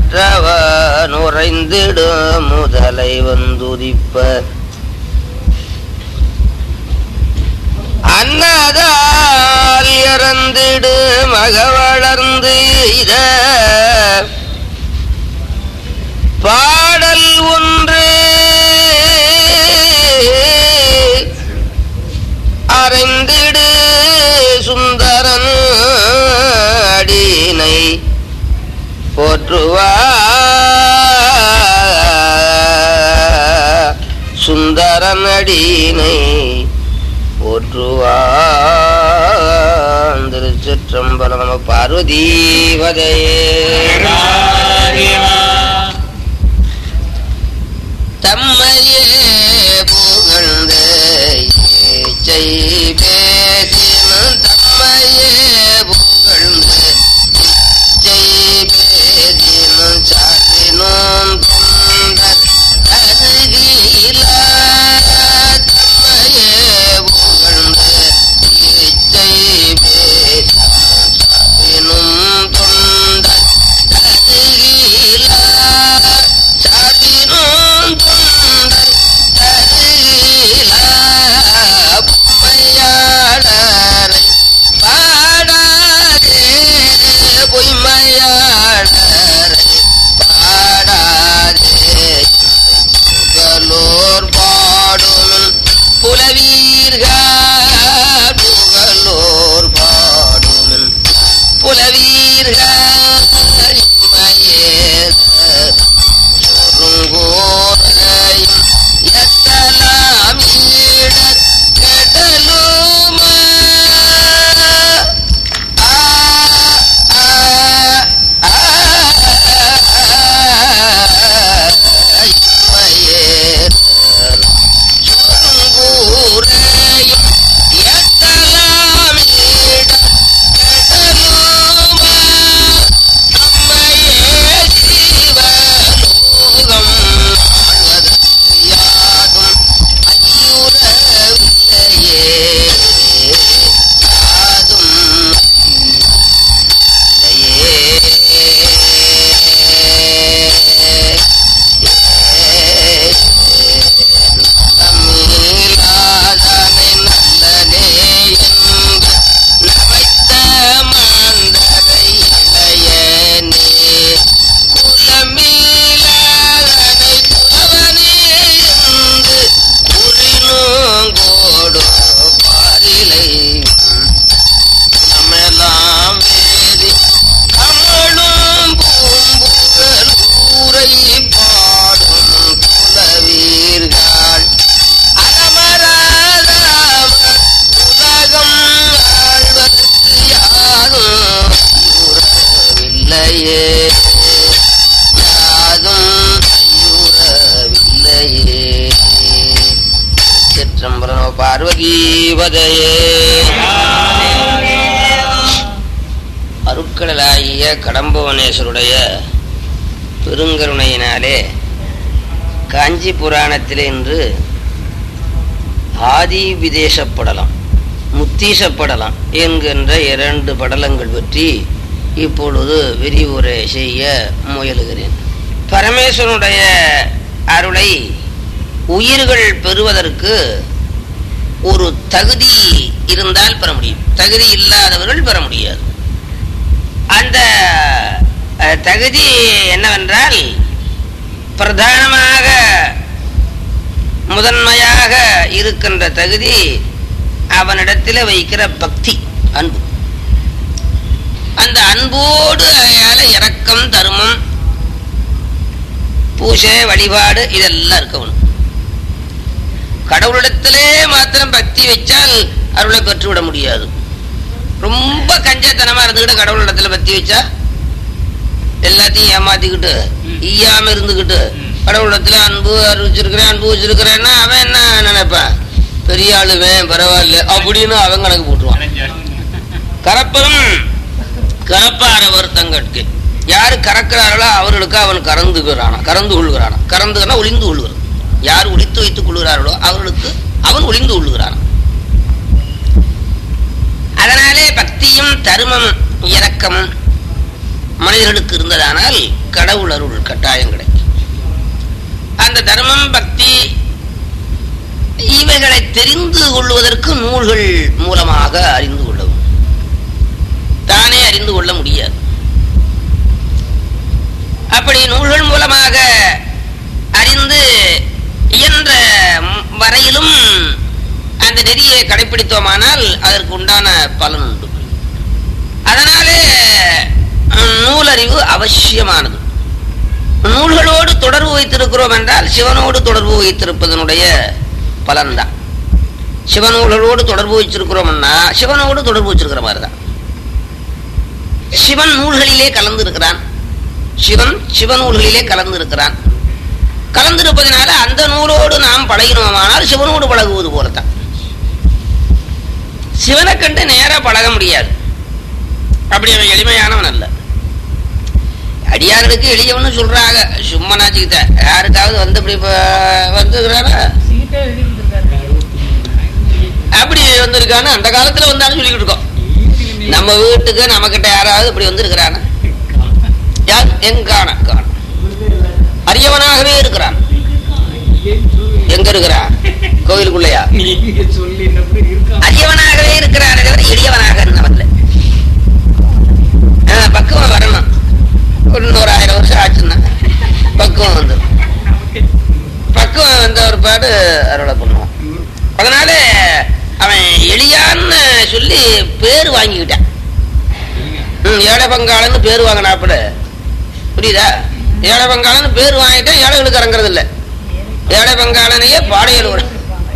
மற்றவன் உறைந்திடும் முதலை வந்துதிப்ப அன்னதால் இறந்திடு மக வளர்ந்து இத பாடல் ஒன்று அறைந்திடு சுந்தரன் அடியினை போற்றுவா சுந்தரன் அடியினை போற்றுவான் திருச்சிற்றம்பலம் நம பார்வதீவதையே தம்மையே புகழ்ந்து இச்சை பேசினும் தம்மையே புகழ்ந்து இச்சை பேசினும் சாற்றினும் தொண்டர் அருகில தம்மையே புகழ்ந்து இச்சை பேசினும் சாற்றினும் தொண்டர் அருகில சாற்றினும் தொண்டர் அருகில பொய்மையாளரை பாடாதே பொய்மையாளரை பாடாதே புகழோர் பாடும் புலவீர்கள் புகழோர் பாடும் புலவீர்கள் சொருங்கோரையும் எத்தலாம் ஈடற் கெடலுமா ஆ ஆ ஆ இம்மையேறல் சொருங்கூரையும் எத்தலாம் ஈடற் கெடலுமா அம்மையே ஜீவலோகம் ஆழ்வதற்கு யாதும் ஐயுறவில்லையே யாதும் தமிழாதனை நல்லனே என்ப நமைத்த மாந்தரை இளையனே குலமீளாதனை புலவனே என்று குறினோங்கோடு பாரிலை நம்மெல்லாம் வேதி கமழும் பூம்புகழ் ஊரை பாடும் புலவீர்கள் அலமராதாம உலகம் ஆழ்வதற்கு யாரும் ஐயுறவில்லையே யாதும் ஐயுறவில்லையே சிற்றம்பரம் பார்வகீவதையே அருட்கடலாகிய கடம்பவனேஸ்வருடைய பெருங்கருணையினாலே காஞ்சி புராணத்திலே இன்று ஆதி விதேசப்படலம் முத்தீசப்படலம் என்கின்ற இரண்டு படலங்கள் பற்றி இப்பொழுது விரிவுரை செய்ய முயலுகிறேன் பரமேஸ்வரனுடைய அருளை உயிர்கள் பெறுவதற்கு ஒரு தகுதி இருந்தால் பெற முடியும் தகுதி இல்லாதவர்கள் பெற முடியாது அந்த அஹ், தகுதி என்னவென்றால் பிரதானமாக முதன்மையாக இருக்கின்ற தகுதி அவனிடத்தில் வைக்கிற பக்தி அன்பு அந்த அன்போடு அயால இரக்கம் தருமம் பூஜை வழிபாடு இதெல்லாம் இருக்கணும் கடவுளிடத்திலே மாத்திரம் பக்தி வச்சால் அருளை பெற்றுவிட முடியாது ரொம்ப கஞ்சத்தனமா இருந்துக்கிட்டு கடவுளிடத்துல பக்தி வச்சா எல்லாத்தையும் ஏமாத்திக்கிட்டு ஈயாம இருந்துக்கிட்டு கடவுளிடத்துல அன்பு அறிவிச்சிருக்கிறேன் அன்பு வச்சிருக்கிறேன்னா அவன் என்ன நினைப்பான் பெரிய ஆளுவேன் பரவாயில்ல அப்படின்னு அவன் கணக்கு போட்டுருவான் கரப்பரும் கரப்பாரவர் தங்கட்கு யாரு கறக்கிறார்களோ அவர்களுக்கு அவன் கறந்துகிறானா கறந்து கொள்கிறானா கறந்துனா ஒளிந்து கொள்கிறது யார் ஒளித்து வைத்துக் கொள்கிறார்களோ அவர்களுக்கு அவன் ஒளிந்து கொள்கிறான் அதனாலே பக்தியும் தருமம் இரக்கமும் மனிதர்களுக்கு இருந்ததானால் கடவுள் அருள் கட்டாயம் கிடைக்கும் அந்த தர்மம் பக்தி இவைகளை தெரிந்து கொள்வதற்கு நூல்கள் மூலமாக அறிந்து கொள்ளவும் தானே அறிந்து கொள்ள முடியாது அப்படி நூல்கள் மூலமாக அறிந்து இயன்ற வரையிலும் அந்த நெறியை கடைபிடித்தோமானால் அதற்கு உண்டான பலன் உண்டு அதனாலே நூலறிவு அவசியமானது நூல்களோடு தொடர்பு வைத்திருக்கிறோம் என்றால் சிவனோடு தொடர்பு வைத்திருப்பதனுடைய பலன்தான் சிவநூல்களோடு தொடர்பு வச்சிருக்கிறோம்னா சிவனோடு தொடர்பு வச்சிருக்கிற மாதிரி தான் சிவன் நூல்களிலே கலந்து இருக்கிறான் சிவன் சிவநூல்களிலே கலந்து இருக்கிறான் கலந்திருப்பதனால அந்த நூலோடு நாம் பழகினோமானால் சிவனோடு பழகுவது போலத்தான் சிவனை கண்டு நேரா பழக முடியாது அப்படி அவன் எளிமையானவன் அல்ல அடியார்களுக்கு எளியவனு சொல்றாங்க சும்மா நாச்சுக்கிட்ட யாருக்காவது வந்து இப்படி வந்துக்கிறானா அப்படி வந்திருக்கான்னு அந்த காலத்துல வந்தாலும் சொல்லிக்கிட்டு இருக்கோம் நம்ம வீட்டுக்கு நம்ம கிட்ட யாராவது இப்படி வந்திருக்கிறானா யார் எங்க காண காண அரியவனாகவே இருக்கிறான் எங்க இருக்கிறான் கோவிலுக்குள்ளையா அரியவனாகவே இருக்கிறான் எளியவனாக இருந்தவன்ல பக்குவம் வரணும் இன்னொரு ஆயிரம் வருஷம் ஆச்சுன்னா பக்குவம் வந்துடும் பக்குவம் வந்த ஒரு பாடு அருளை பண்ணுவான் அதனால அவன் எளியான்னு சொல்லி பேர் வாங்கிக்கிட்டான் ஏழை பங்காளன்னு பேர் வாங்கினாப்புல புரியுதா ஏழை பங்காளன்னு பேர் வாங்கிட்டா ஏழைகளுக்கு இறங்குறது இல்லை ஏழை பங்காளனையே பாடையில் ஒரு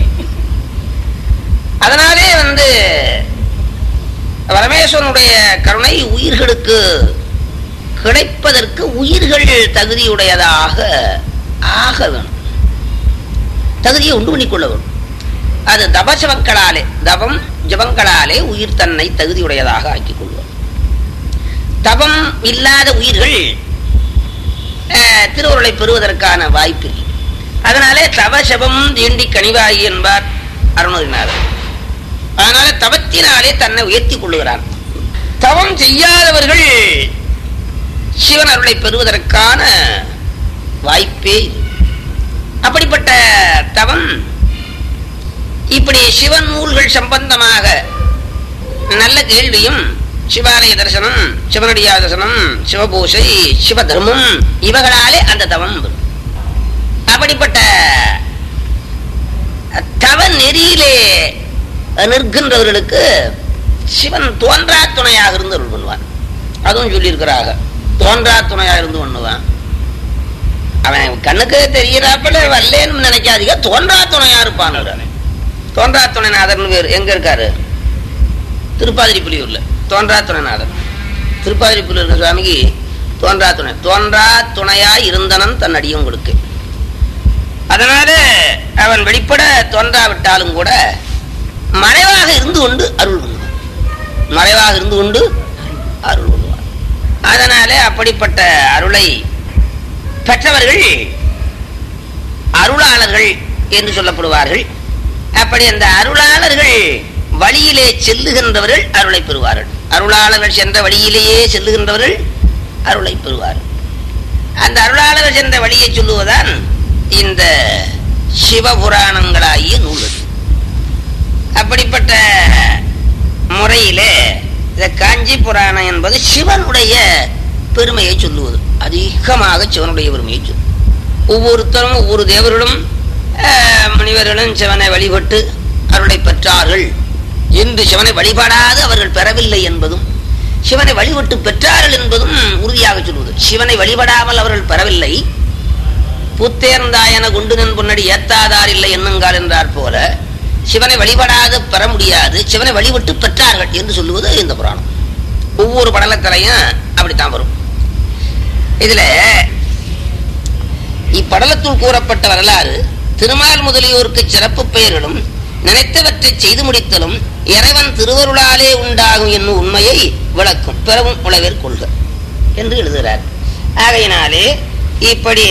அதனாலே வந்து பரமேஸ்வரனுடைய கருணை உயிர்களுக்கு கிடைப்பதற்கு உயிர்கள் தகுதியுடையதாக ஆக வேணும் தகுதியை உண்டு பண்ணிக்கொள்ள வேணும் அது தபசவங்களாலே தபம் ஜபங்களாலே உயிர் தன்னை தகுதியுடையதாக ஆக்கிக் கொள்வோம் தபம் இல்லாத உயிர்கள் திருவுருளை பெறுவதற்கான வாய்ப்பில்லை அதனாலே தவசபம் தீண்டி கனிவாகி என்பார் அருணகிரிநாதர் அதனால தவத்தினாலே தன்னை உயர்த்தி கொள்ளுகிறான் தவம் செய்யாதவர்கள் சிவன் அருளை பெறுவதற்கான வாய்ப்பே அப்படிப்பட்ட தவம் இப்படி சிவன் நூல்கள் சம்பந்தமாக நல்ல கேள்வியும் சிவாலய தரிசனம் சிவனடியா தரிசனம் சிவபூசை சிவ தர்மம் இவர்களாலே அந்த தவம் அப்படிப்பட்ட தவ நெறியிலே நிற்கின்றவர்களுக்கு சிவன் தோன்றா துணையாக இருந்து அருள் பண்ணுவான் அதுவும் சொல்லியிருக்கிறாங்க தோன்றா துணையாக இருந்து பண்ணுவான் அவன் கண்ணுக்கு தெரியறாப்பல வரலேன்னு நினைக்காதீங்க தோன்றா துணையா இருப்பான் தோன்றா துணைநாதர்னு பேர் எங்க இருக்காரு திருப்பாதிரி புலியூர்ல தோன்றா துணைநாதர் திருப்பாதிரி புலியூர் சுவாமிக்கு தோன்றா துணை தோன்றா துணையா இருந்தனன் தன் அடியும் கொடுக்க அதனால அவன் வெளிப்பட தோன்றா விட்டாலும் கூட மறைவாக இருந்து கொண்டு அருள் பண்ணுவான் மறைவாக இருந்து கொண்டு அருள் பண்ணுவான் அதனாலே அப்படிப்பட்ட அருளை பெற்றவர்கள் அருளாளர்கள் என்று சொல்லப்படுவார்கள் அப்படி அந்த அருளாளர்கள் வழியிலே செல்லுகின்றவர்கள் அருளை பெறுவார்கள் அருளாளர்கள் சென்ற வழியிலேயே செல்லுகின்றவர்கள் அருளை பெறுவார்கள் அந்த அருளாளர்கள் சென்ற வழியை சொல்லுவதான் இந்த சிவபுராணங்களாகிய நூல்கள் அப்படிப்பட்ட முறையிலே இந்த காஞ்சி புராணம் என்பது சிவனுடைய பெருமையை சொல்லுவது அதிகமாக சிவனுடைய பெருமையை சொல்லும் ஒவ்வொருத்தரும் ஒவ்வொரு தேவர்களும் முனிவர்களும் சிவனை வழிபட்டு அருளை பெற்றார்கள் என்று சிவனை வழிபடாது அவர்கள் பெறவில்லை என்பதும் சிவனை வழிபட்டு பெற்றார்கள் என்பதும் உறுதியாக சொல்வது சிவனை வழிபடாமல் அவர்கள் பெறவில்லை புத்தேர்ந்தாயன குண்டுனன் பொன்னடி ஏத்தாதார் இல்லை என்னங்கால் என்றார் போல சிவனை வழிபடாது பெற முடியாது சிவனை வழிபட்டு பெற்றார்கள் என்று சொல்லுவது இந்த புராணம் ஒவ்வொரு படலத்திலையும் அப்படித்தான் வரும் இதுல இப்படலத்துள் கூறப்பட்ட வரலாறு திருமால் முதலியோருக்கு சிறப்பு பெயர்களும் நினைத்தவற்றை செய்து முடித்தலும் இறைவன் திருவருளாலே உண்டாகும் என்னும் உண்மையை விளக்கும் பிறவும் உளவிற் கொள்க என்று எழுதுகிறார் ஆகையினாலே இப்படி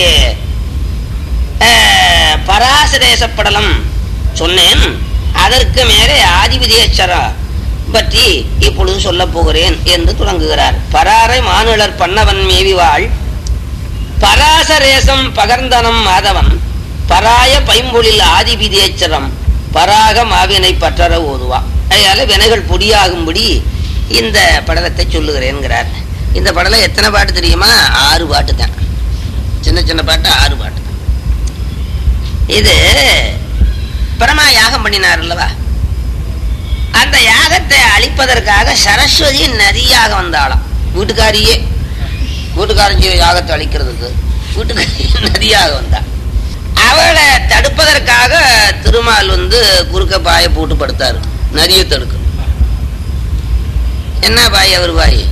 பராசதேச படலம் சொன்னேன் அதற்கு மேலே ஆதிவிதேஸ்வர பற்றி இப்பொழுது சொல்ல போகிறேன் என்று தொடங்குகிறார் பராரை மானுளர் பண்ணவன் மேவிவாள் பராசரேசம் பகர்ந்தனம் மாதவன் பராய பைம்பொழில் ஆதிபிதேச்சரம் பராக மாவினை பற்றற ஓதுவா அதனால வினைகள் பொடியாகும்படி இந்த படலத்தை சொல்லுகிறேன்கிறார் இந்த படலம் எத்தனை பாட்டு தெரியுமா ஆறு பாட்டு தான் சின்ன சின்ன பாட்டு ஆறு பாட்டு தான் இது பிரமா யாகம் பண்ணினார் அல்லவா அந்த யாகத்தை அழிப்பதற்காக சரஸ்வதி நதியாக வந்தாளாம் வீட்டுக்காரியே வீட்டுக்காரன் செய்த யாகத்தை அழிக்கிறதுக்கு வீட்டுக்காரி நதியாக வந்தா அவளை தடுப்பதற்காக திருமால் வந்து குறுக்க பாயை போட்டு படுத்தாரு நதியை தடுக்க என்ன பாய் அவர் பாய்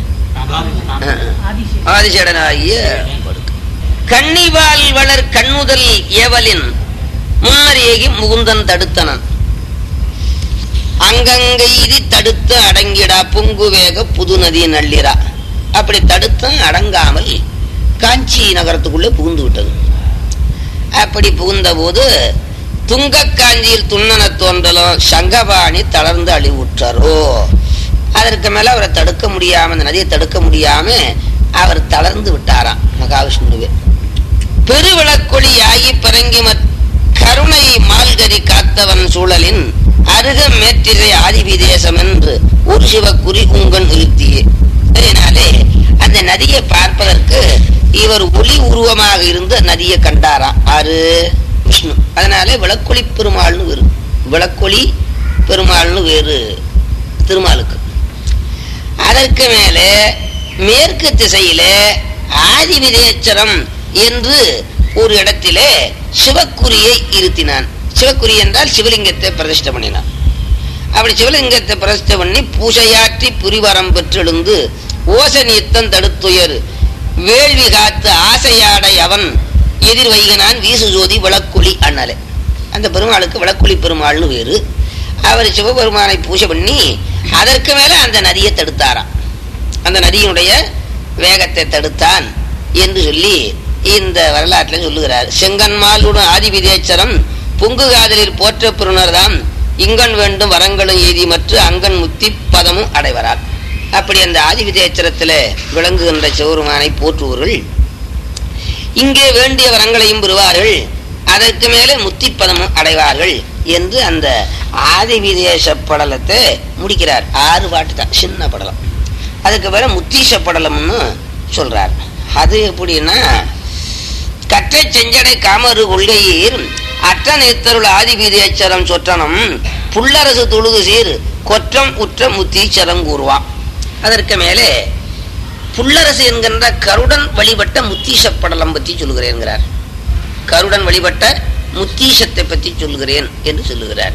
ஆதிசேடனாகிய படுக்க கன்னிவால் வளர் கண்ணுதல் ஏவலின் முன்னர் ஏகி முகுந்தன் தடுத்தனன் அங்கங்கைதி தடுத்து அடங்கிடா பொங்கு வேக புது நதி நள்ளிரா அப்படி தடுத்தும் அடங்காமல் காஞ்சி நகரத்துக்குள்ளே புகுந்து விட்டது அப்படி புகுந்த போது துங்க காஞ்சியில் துண்ணன தோன்றலும் சங்கபாணி தளர்ந்து அழிவுற்றாரோ அதற்கு மேல அவரை தடுக்க முடியாம அந்த நதியை தடுக்க முடியாம அவர் தளர்ந்து விட்டாராம் மகாவிஷ்ணுவே பெருவிளக்கொளி ஆகி பிறங்கி மற் கருணை மால்கரி காத்தவன் சூழலின் அருக மேற்றிரை ஆதிவிதேசம் என்று ஒரு சிவ குறி உங்கன் நிறுத்தியே அதனாலே அந்த நதியை பார்ப்பதற்கு இவர் ஒளி உருவமாக இருந்து நதியை கண்டாராம் ஆறு விஷ்ணு அதனாலே விளக்கொளி பெருமாள்னு வேறு விளக்கொளி பெருமாள்னு வேறு திருமாலுக்கு அதற்கு மேலே மேற்கு திசையிலே ஆதிவிதேச்சரம் என்று ஒரு இடத்திலே சிவக்குரியை இருத்தினான் சிவக்குரி என்றால் சிவலிங்கத்தை பிரதிஷ்டை பண்ணினான் அப்படி சிவலிங்கத்தை பிரதிஷ்டை பண்ணி பூசையாற்றி புரிவரம் பெற்றெழுந்து ஓசனியத்தன் தடுத்துயர் வேள்வி காத்து ஆசையாடை அவன் எதிர் வைகனான் வீசு ஜோதி விளக்குழி அண்ணலே அந்த பெருமாளுக்கு விளக்குழி பெருமாள்னு வேறு அவர் சிவபெருமானை பூஜை பண்ணி அதற்கு மேல அந்த நதியை தடுத்தாராம் அந்த நதியினுடைய வேகத்தை தடுத்தான் என்று சொல்லி இந்த வரலாற்றில் சொல்லுகிறார் செங்கன்மாலுடன் ஆதிவிதேச்சரம் பொங்கு காதலில் போற்ற பெறுனர்தாம் இங்கன் வேண்டும் வரங்களும் எய்தி மற்றும் அங்கன் முத்தி பதமும் அடைவரால் அப்படி அந்த ஆதிவிதேச்சரத்தில் விளங்குகின்ற சிவருமானை போற்றுவர்கள் இங்கே வேண்டிய வரங்களையும் பெறுவார்கள் அதற்கு மேலே முத்திப்பதமும் அடைவார்கள் என்று அந்த ஆதிவிதேச படலத்தை முடிக்கிறார் ஆறு பாட்டு தான் சின்ன படலம் அதுக்கு பிற முத்தீச படலம்னு சொல்றார் அது எப்படின்னா கற்றை செஞ்சடை காமரு கொள்கையீர் அற்ற நேத்தருள் ஆதிபீதேச்சரம் சொற்றனம் புல்லரசு தொழுது சீர் கொற்றம் உற்ற முத்தீச்சரம் கூறுவான் அதற்கு மேலே புல்லரசு என்கின்ற கருடன் வழிபட்ட முத்தீச படலம் பற்றி சொல்லுகிறேன்கிறார் கருடன் வழிபட்ட முத்தீசத்தை பற்றி சொல்லுகிறேன் என்று சொல்லுகிறார்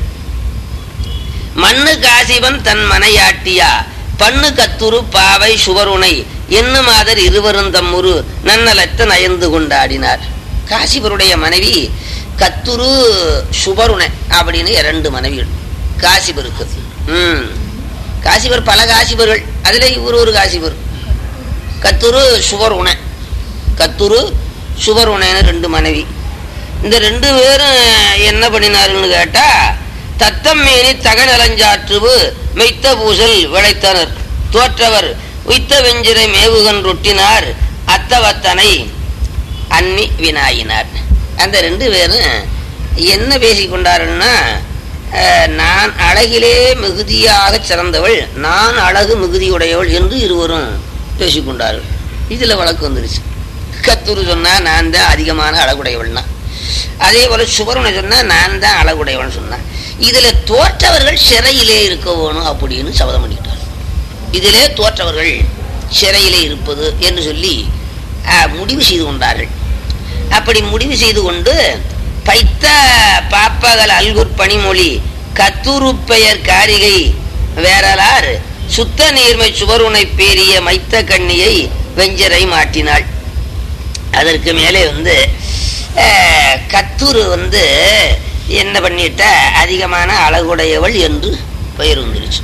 மண்ணு காசிவன் தன் மனையாட்டியா பண்ணு கத்துரு பாவை சுவருணை என்ன மாதர் இருவரும் தம்முரு நன்னலத்த நயந்து கொண்டாடினார் காசிபருடைய மனைவி கத்துரு சுபருணை அப்படின்னு இரண்டு மனைவிகள் காசிபருக்கு ம் காசிபர் பல காசிபர்கள் அதுல இவர் ஒரு காசிபர் கத்துரு சுவருணை கத்துரு சுவருணைன்னு ரெண்டு மனைவி இந்த ரெண்டு பேரும் என்ன பண்ணினாருன்னு கேட்டா தத்தம் மேனி தகநலஞ்சாற்றுவு மெய்த்த பூசல் விளைத்தனர் தோற்றவர் உய்த்த வெஞ்சிரை மேவுகன் ரொட்டினார் அத்தவத்தனை அன்னி வினாயினார் அந்த ரெண்டு பேரும் என்ன பேசிக்கொண்டாருன்னா அஹ், நான் அழகிலே மிகுதியாக சிறந்தவள் நான் அழகு மிகுதியுடையவள் என்று இருவரும் பேசிக்கொண்டார்கள் இதுல வழக்கு வந்துருச்சு கத்தூர் சொன்னா நான் தான் அதிகமான அழகுடையவள்னா அதே போல சுபருணை சொன்னா நான் தான் அழகுடையவன் சொன்னான் இதுல தோற்றவர்கள் சிறையிலே இருக்க வேணும் அப்படின்னு சபதம் பண்ணிக்கிட்டார் இதிலே தோற்றவர்கள் சிறையிலே இருப்பது என்று சொல்லி அஹ், முடிவு செய்து கொண்டார்கள் அப்படி முடிவு செய்து கொண்டு பைத்த பாப்பகல் அல்குர் பனிமொழி கத்தூரு பெயர் காரிகை வேறலார் சுத்த நீர்மை சுவருணை பேரிய மைத்த கண்ணியை வெஞ்சரை மாட்டினாள் அதற்கு மேலே வந்து அஹ், கத்தூரு வந்து என்ன பண்ணிட்ட அதிகமான அழகுடையவள் என்று பெயர் வந்துருச்சு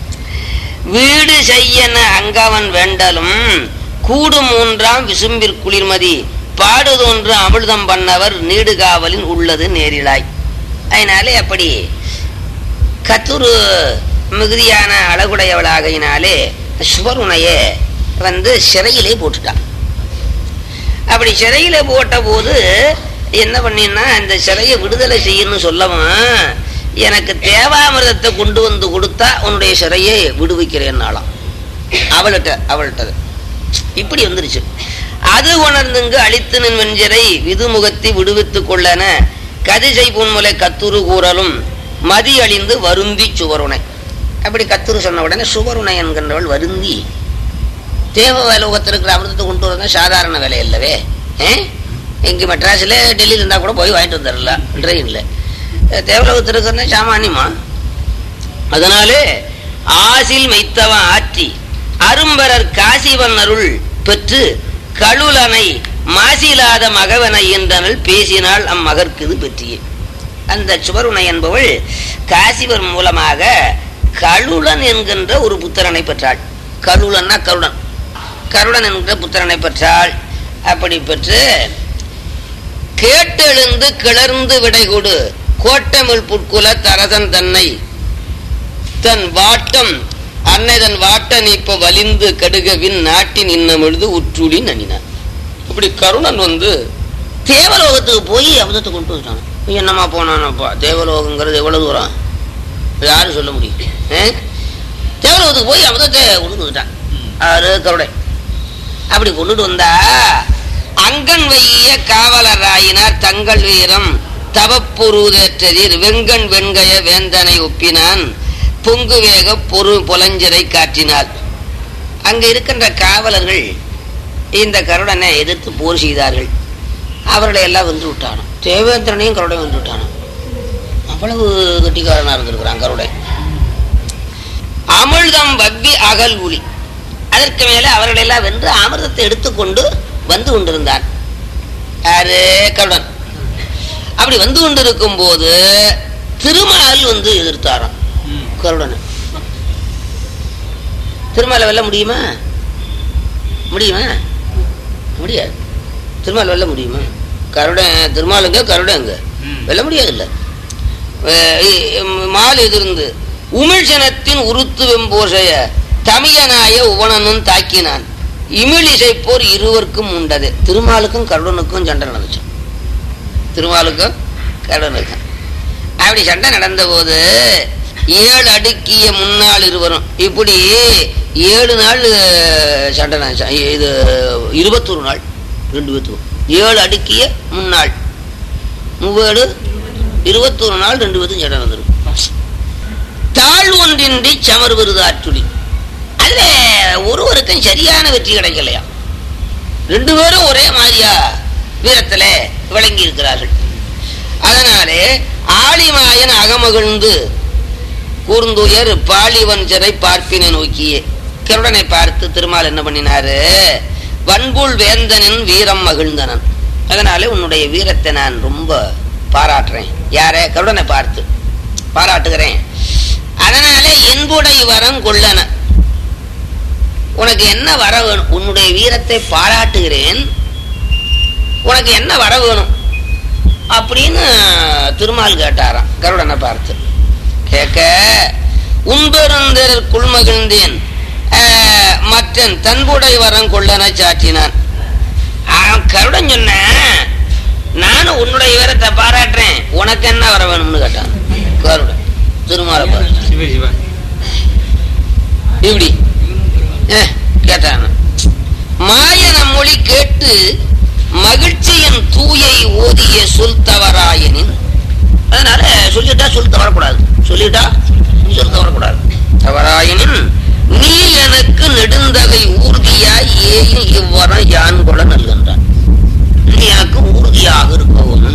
வீடு செய்யன அங்கவன் வேண்டலும் கூடு மூன்றாம் விசும்பிற் குளிர்மதி பாடு தோன்று அமிர்தம் பண்ணவர் நீடு காவலின் உள்ளது நேரிலாய் அதனாலே அப்படி கத்தூரு மிகுதியான அழகுடையவளாகையினாலே சுவருணைய வந்து சிறையிலே போட்டுட்டான் அப்படி சிறையில போட்ட போது என்ன பண்ணினா இந்த சிறையை விடுதலை செய்யணும்னு சொல்லவும் எனக்கு தேவாமிரதத்தை கொண்டு வந்து கொடுத்தா உன்னுடைய சிறையை விடுவிக்கிறேன்னாலாம் அவள்கிட்ட அவள்கிட்ட இப்படி வந்துருச்சு அது உணர்ந்துங்கு அழித்து நின் வெஞ்சிரை விதுமுகத்தை விடுவித்துக் கொள்ளன கதிசை புன்முலை கத்துரு கூறலும் மதி அழிந்து வருந்தி சுவருணை அப்படி கத்துரு சொன்ன உடனே சுவருணை என்கின்றவள் வருந்தி தேவ லோகத்தில் இருக்கிற அமிர்தத்தை கொண்டு வரது சாதாரண வேலை இல்லவே இங்கே மெட்ராஸில் டெல்லியில் இருந்தால் கூட போய் வாங்கிட்டு வந்துடலாம் ட்ரெயினில் தேவலோகத்தில் இருக்கிற சாமானியமா அதனாலே ஆசில் மைத்தவன் ஆற்றி அரும்பரர் காசிவன் அருள் பெற்று கழுலனை மாசிலாத மகவனை என்றனள் பேசினாள் அம்மகற்கு பெற்றியே அந்த சுவருணை என்பவள் காசிவர் மூலமாக கழுலன் என்கின்ற ஒரு புத்திரனை பெற்றாள் கழுலன்னா கருடன் கருடன் என்கிற புத்திரனை பெற்றாள் அப்படி பெற்று கேட்டெழுந்து கிளர்ந்து விடை கொடு கோட்டமிழ் புட்குல தரசன் தன்னை தன் வாட்டம் அன்னை தன் வாட்ட நீப்ப வலிந்து கடுகவின் நாட்டின் இன்னமிழ்து உற்றுளி நனினான் இப்படி கருணன் வந்து தேவலோகத்துக்கு போய் அமுதத்தை கொண்டு வந்துட்டான் என்னம்மா போனானப்பா தேவலோகங்கிறது எவ்வளவு தூரம் யாரும் சொல்ல முடியும் தேவலோகத்துக்கு போய் அமுதத்தை கொண்டு வந்துட்டான் ஆறு கருடை அப்படி கொண்டுட்டு வந்தா அங்கன் வைய காவலராயினார் தங்கள் வீரம் தவப்புருதேற்றதிர் வெங்கண் வெண்கய வேந்தனை ஒப்பினான் பொங்கு வேக பொரு புலஞ்சிரை காற்றினார் அங்க இருக்கின்ற காவலர்கள் இந்த கருடனை எதிர்த்து போர் செய்தார்கள் அவர்களை எல்லாம் வந்து விட்டானோ தேவேந்திரனையும் கருடை வந்து விட்டானோ அவ்வளவு கட்டிக்காரனா இருந்திருக்கிறான் கருடை அமிழ்தம் வவ்வி அகல் உளி அதற்கு மேல அவர்களை எல்லாம் வென்று அமிர்தத்தை எடுத்துக்கொண்டு வந்து கொண்டிருந்தான் யாரு கருடன் அப்படி வந்து கொண்டிருக்கும் போது திருமால் வந்து எதிர்த்தாராம் கருடனை திருமாலை வெல்ல முடியுமா முடியுமா முடியாது திருமால் வெல்ல முடியுமா கருடன் திருமாலுங்க கருடங்க வெல்ல முடியாதுல்ல மால் எதிர்ந்து உமிழ்சனத்தின் உருத்து வெம்போசைய தமியனாய உவனனும் தாக்கினான் இமிழிசை போர் இருவருக்கும் உண்டது திருமாலுக்கும் கருடனுக்கும் சண்டை நடந்துச்சு திருமாலுக்கும் கருடனுக்கும் அப்படி சண்டை நடந்த போது ஏழு அடுக்கிய முன்னாள் இருவரும் இப்படி ஏழு நாள் சண்டை இது இருபத்தொரு நாள் ரெண்டு பேத்துக்கும் ஏழு அடுக்கிய முன்னாள் மூவேடு இருபத்தொரு நாள் ரெண்டு பேத்துக்கும் சண்டை நடந்திருக்கும் தாழ் ஒன்றின்றி சமர் விருது ஆற்றுடி அதுல ஒருவருக்கும் சரியான வெற்றி கிடைக்கலையா ரெண்டு பேரும் ஒரே மாதிரியா வீரத்துல விளங்கி இருக்கிறார்கள் அதனாலே ஆளிமாயன் அகமகிழ்ந்து கூர்ந்துயர் பாலிவன் சிறை பார்ப்பினை நோக்கியே கருடனை பார்த்து திருமால் என்ன பண்ணினாரு வன்புள் வேந்தனின் வீரம் மகிழ்ந்தனன் அதனாலே உன்னுடைய வீரத்தை நான் ரொம்ப பாராட்டுறேன் யார கருடனை பார்த்து பாராட்டுகிறேன் அதனாலே என்புடை வரம் கொள்ளன உனக்கு என்ன வர வேணும் உன்னுடைய வீரத்தை பாராட்டுகிறேன் உனக்கு என்ன வர வேணும் அப்படின்னு திருமால் கேட்டாராம் கருடனை பார்த்து கேட்க உன்பெருந்தர் குள்மகிழ்ந்தேன் மற்றன் தன்புடை வரம் கொள்ளன சாற்றினான் கருடன் சொன்ன நானும் உன்னுடைய வீரத்தை பாராட்டுறேன் உனக்கு என்ன வர வேணும்னு கேட்டான் கருடன் திருமாலை பார்த்து இப்படி கேட்டான் மாயன மொழி கேட்டு மகிழ்ச்சியின் தூயை ஓதிய சொல் தவறாயனின் அதனால சொல்லிட்டா சொல் தவறக்கூடாது சொல்லிட்டா சொல் தவறக்கூடாது தவறாயனின் நீ எனக்கு நெடுந்தகை ஊர்தியாய் ஏயும் இவ்வரம் யான் கொல நல்கின்றான் நீ எனக்கு ஊர்தியாக இருக்கவும்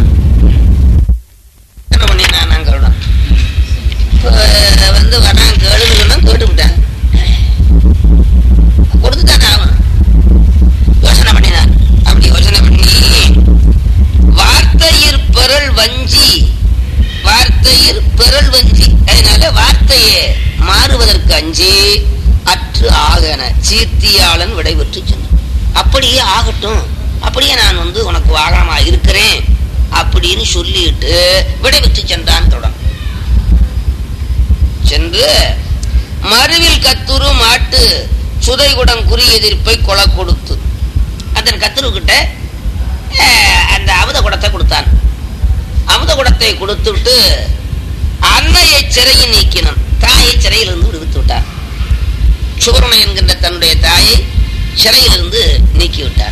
என்ன பண்ணினான் நான் கருடன் வந்து வரான் கேளுன்னு சொன்னா கேட்டுவிட்டேன் கொடுத்துட்டான் அவன் யோசனை பண்ணினான் அப்படி யோசனை பண்ணி வார்த்தையிற் பெறல் வஞ்சி வார்த்தையிற் பெறல் வஞ்சி அதனால வார்த்தையே மாறுவதற்கு அஞ்சி அற்று ஆகன சீர்த்தியாளன் விடைபெற்று சென்றான் அப்படியே ஆகட்டும் அப்படியே நான் வந்து உனக்கு வாகனமா இருக்கிறேன் அப்படின்னு சொல்லிட்டு விடைபெற்று சென்றான் தொடர் சென்று மறுவில் கத்துரு மாட்டு சுதைகுடம் குறி எதிர்ப்பை கொலை கொடுத்து அந்த கத்துரு கிட்ட அஹ், அந்த அமுத குடத்தை கொடுத்தான் அமுத குடத்தை கொடுத்து விட்டு அன்னையை சிறையை நீக்கினான் தாயை சிறையிலிருந்து விடுவித்து விட்டார் சுகரணை என்கின்ற தன்னுடைய தாயை சிறையிலிருந்து நீக்கி விட்டார்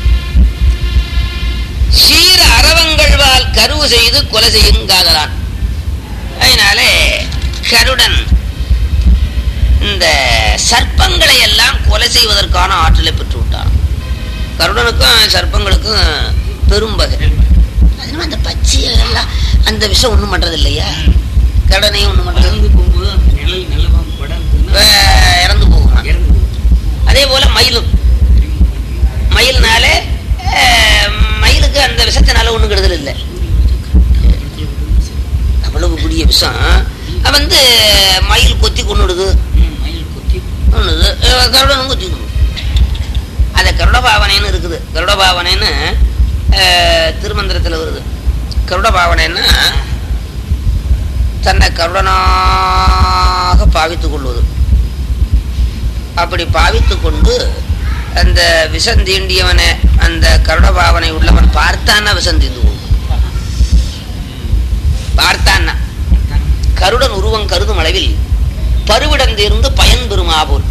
சீர அரவங்கள்வால் கருவு செய்து கொலை செய்யும் காதலான் அதனாலே கருடன் இந்த சர்ப்பங்களை எல்லாம் கொலை செய்வதற்கான ஆற்றலை பெற்று விட்டான் கருடனுக்கும் சர்ப்பங்களுக்கும் பெரும் பகை அதனால அந்த பச்சை எல்லாம் அந்த விஷம் ஒண்ணும் பண்றது இல்லையா கருடனையும் ஒண்ணும் பண்றது படர்ந்து போகும்போது அந்த நிழல் நிலவா படர்ந்துன்னா வே- இறந்து போகுமா இறந்து போகும். அதே போல மயிலும் திரும்பி போகும். மயில்னாலே அஹ், மயிலுக்கு அந்த விஷத்தினால ஒண்ணும் கெடுதல் இல்லை இடத்துல விழுந்து செத்து. அவ்வளவு புதிய விஷம் அது வந்து மயில் கொத்தி கொண்டுடுது ம், மயில் கொத்தி ஒண்ணுது அஹ், கருடனும் கொத்தி கொண்டு அந்த கருட பாவனைன்னு இருக்குது கருட பாவனைன்னு அஹ், திருமந்திரத்துல வருது கருட பாவனைன்னா தன்னை கருடனாக பாவித்துக் கொள்வது அப்படி பாவித்துக் கொண்டு அந்த விஷம் தீண்டியவனை அந்த கருட பாவனை உள்ளவன் பார்த்தான்னா விஷம் தீண்டு போகும் பார்த்தான்னா கருடன் உருவம் கருதும் அளவில் பருவிடந்திருந்து பயன் பெறும் ஆபோல்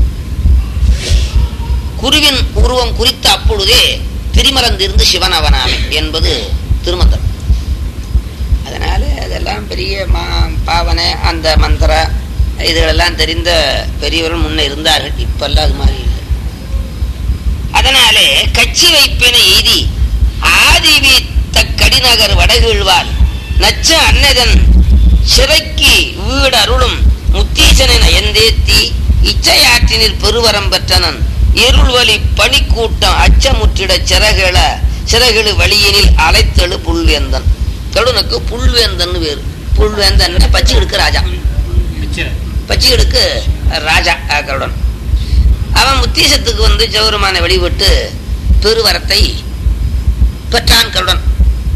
குருவின் உருவம் குறித்த அப்பொழுதே திரிமலந்திருந்து சிவன் அவனாமே என்பது திருமந்திரம் அதனால அதெல்லாம் பெரிய மா பாவனை அந்த மந்திர இதுகளெல்லாம் தெரிந்த பெரியவர்கள் முன்ன இருந்தார்கள் இப்பெல்லாம் அது மாதிரி இல்லை அதனாலே கட்சி வைப்பினை எய்தி ஆதிவித்த கடிநகர் வடகீழ்வான் நச்ச அன்னதன் சிறைக்கு வீடு அருளும் முத்தீசனை நயந்தேத்தி இச்சையாற்றினில் பெருவரம் பெற்றனன் இருள்வழி பனிக்கூட்டம் அச்சமுற்றிட சிறகிழ சிறகிழு வழியினில் அலைத்தெழு புல்வேந்தன் கருடனுக்கு புல்வேந்தன் வேறு புல்வேந்தன் பச்சை எடுக்க ராஜா மிச்ச பச்சிகளுக்கு ராஜா அஹ், கருடன் அவன் முத்தீசத்துக்கு வந்து ஜௌரமான வழிபட்டு பெருவரத்தை பெற்றான் கருடன்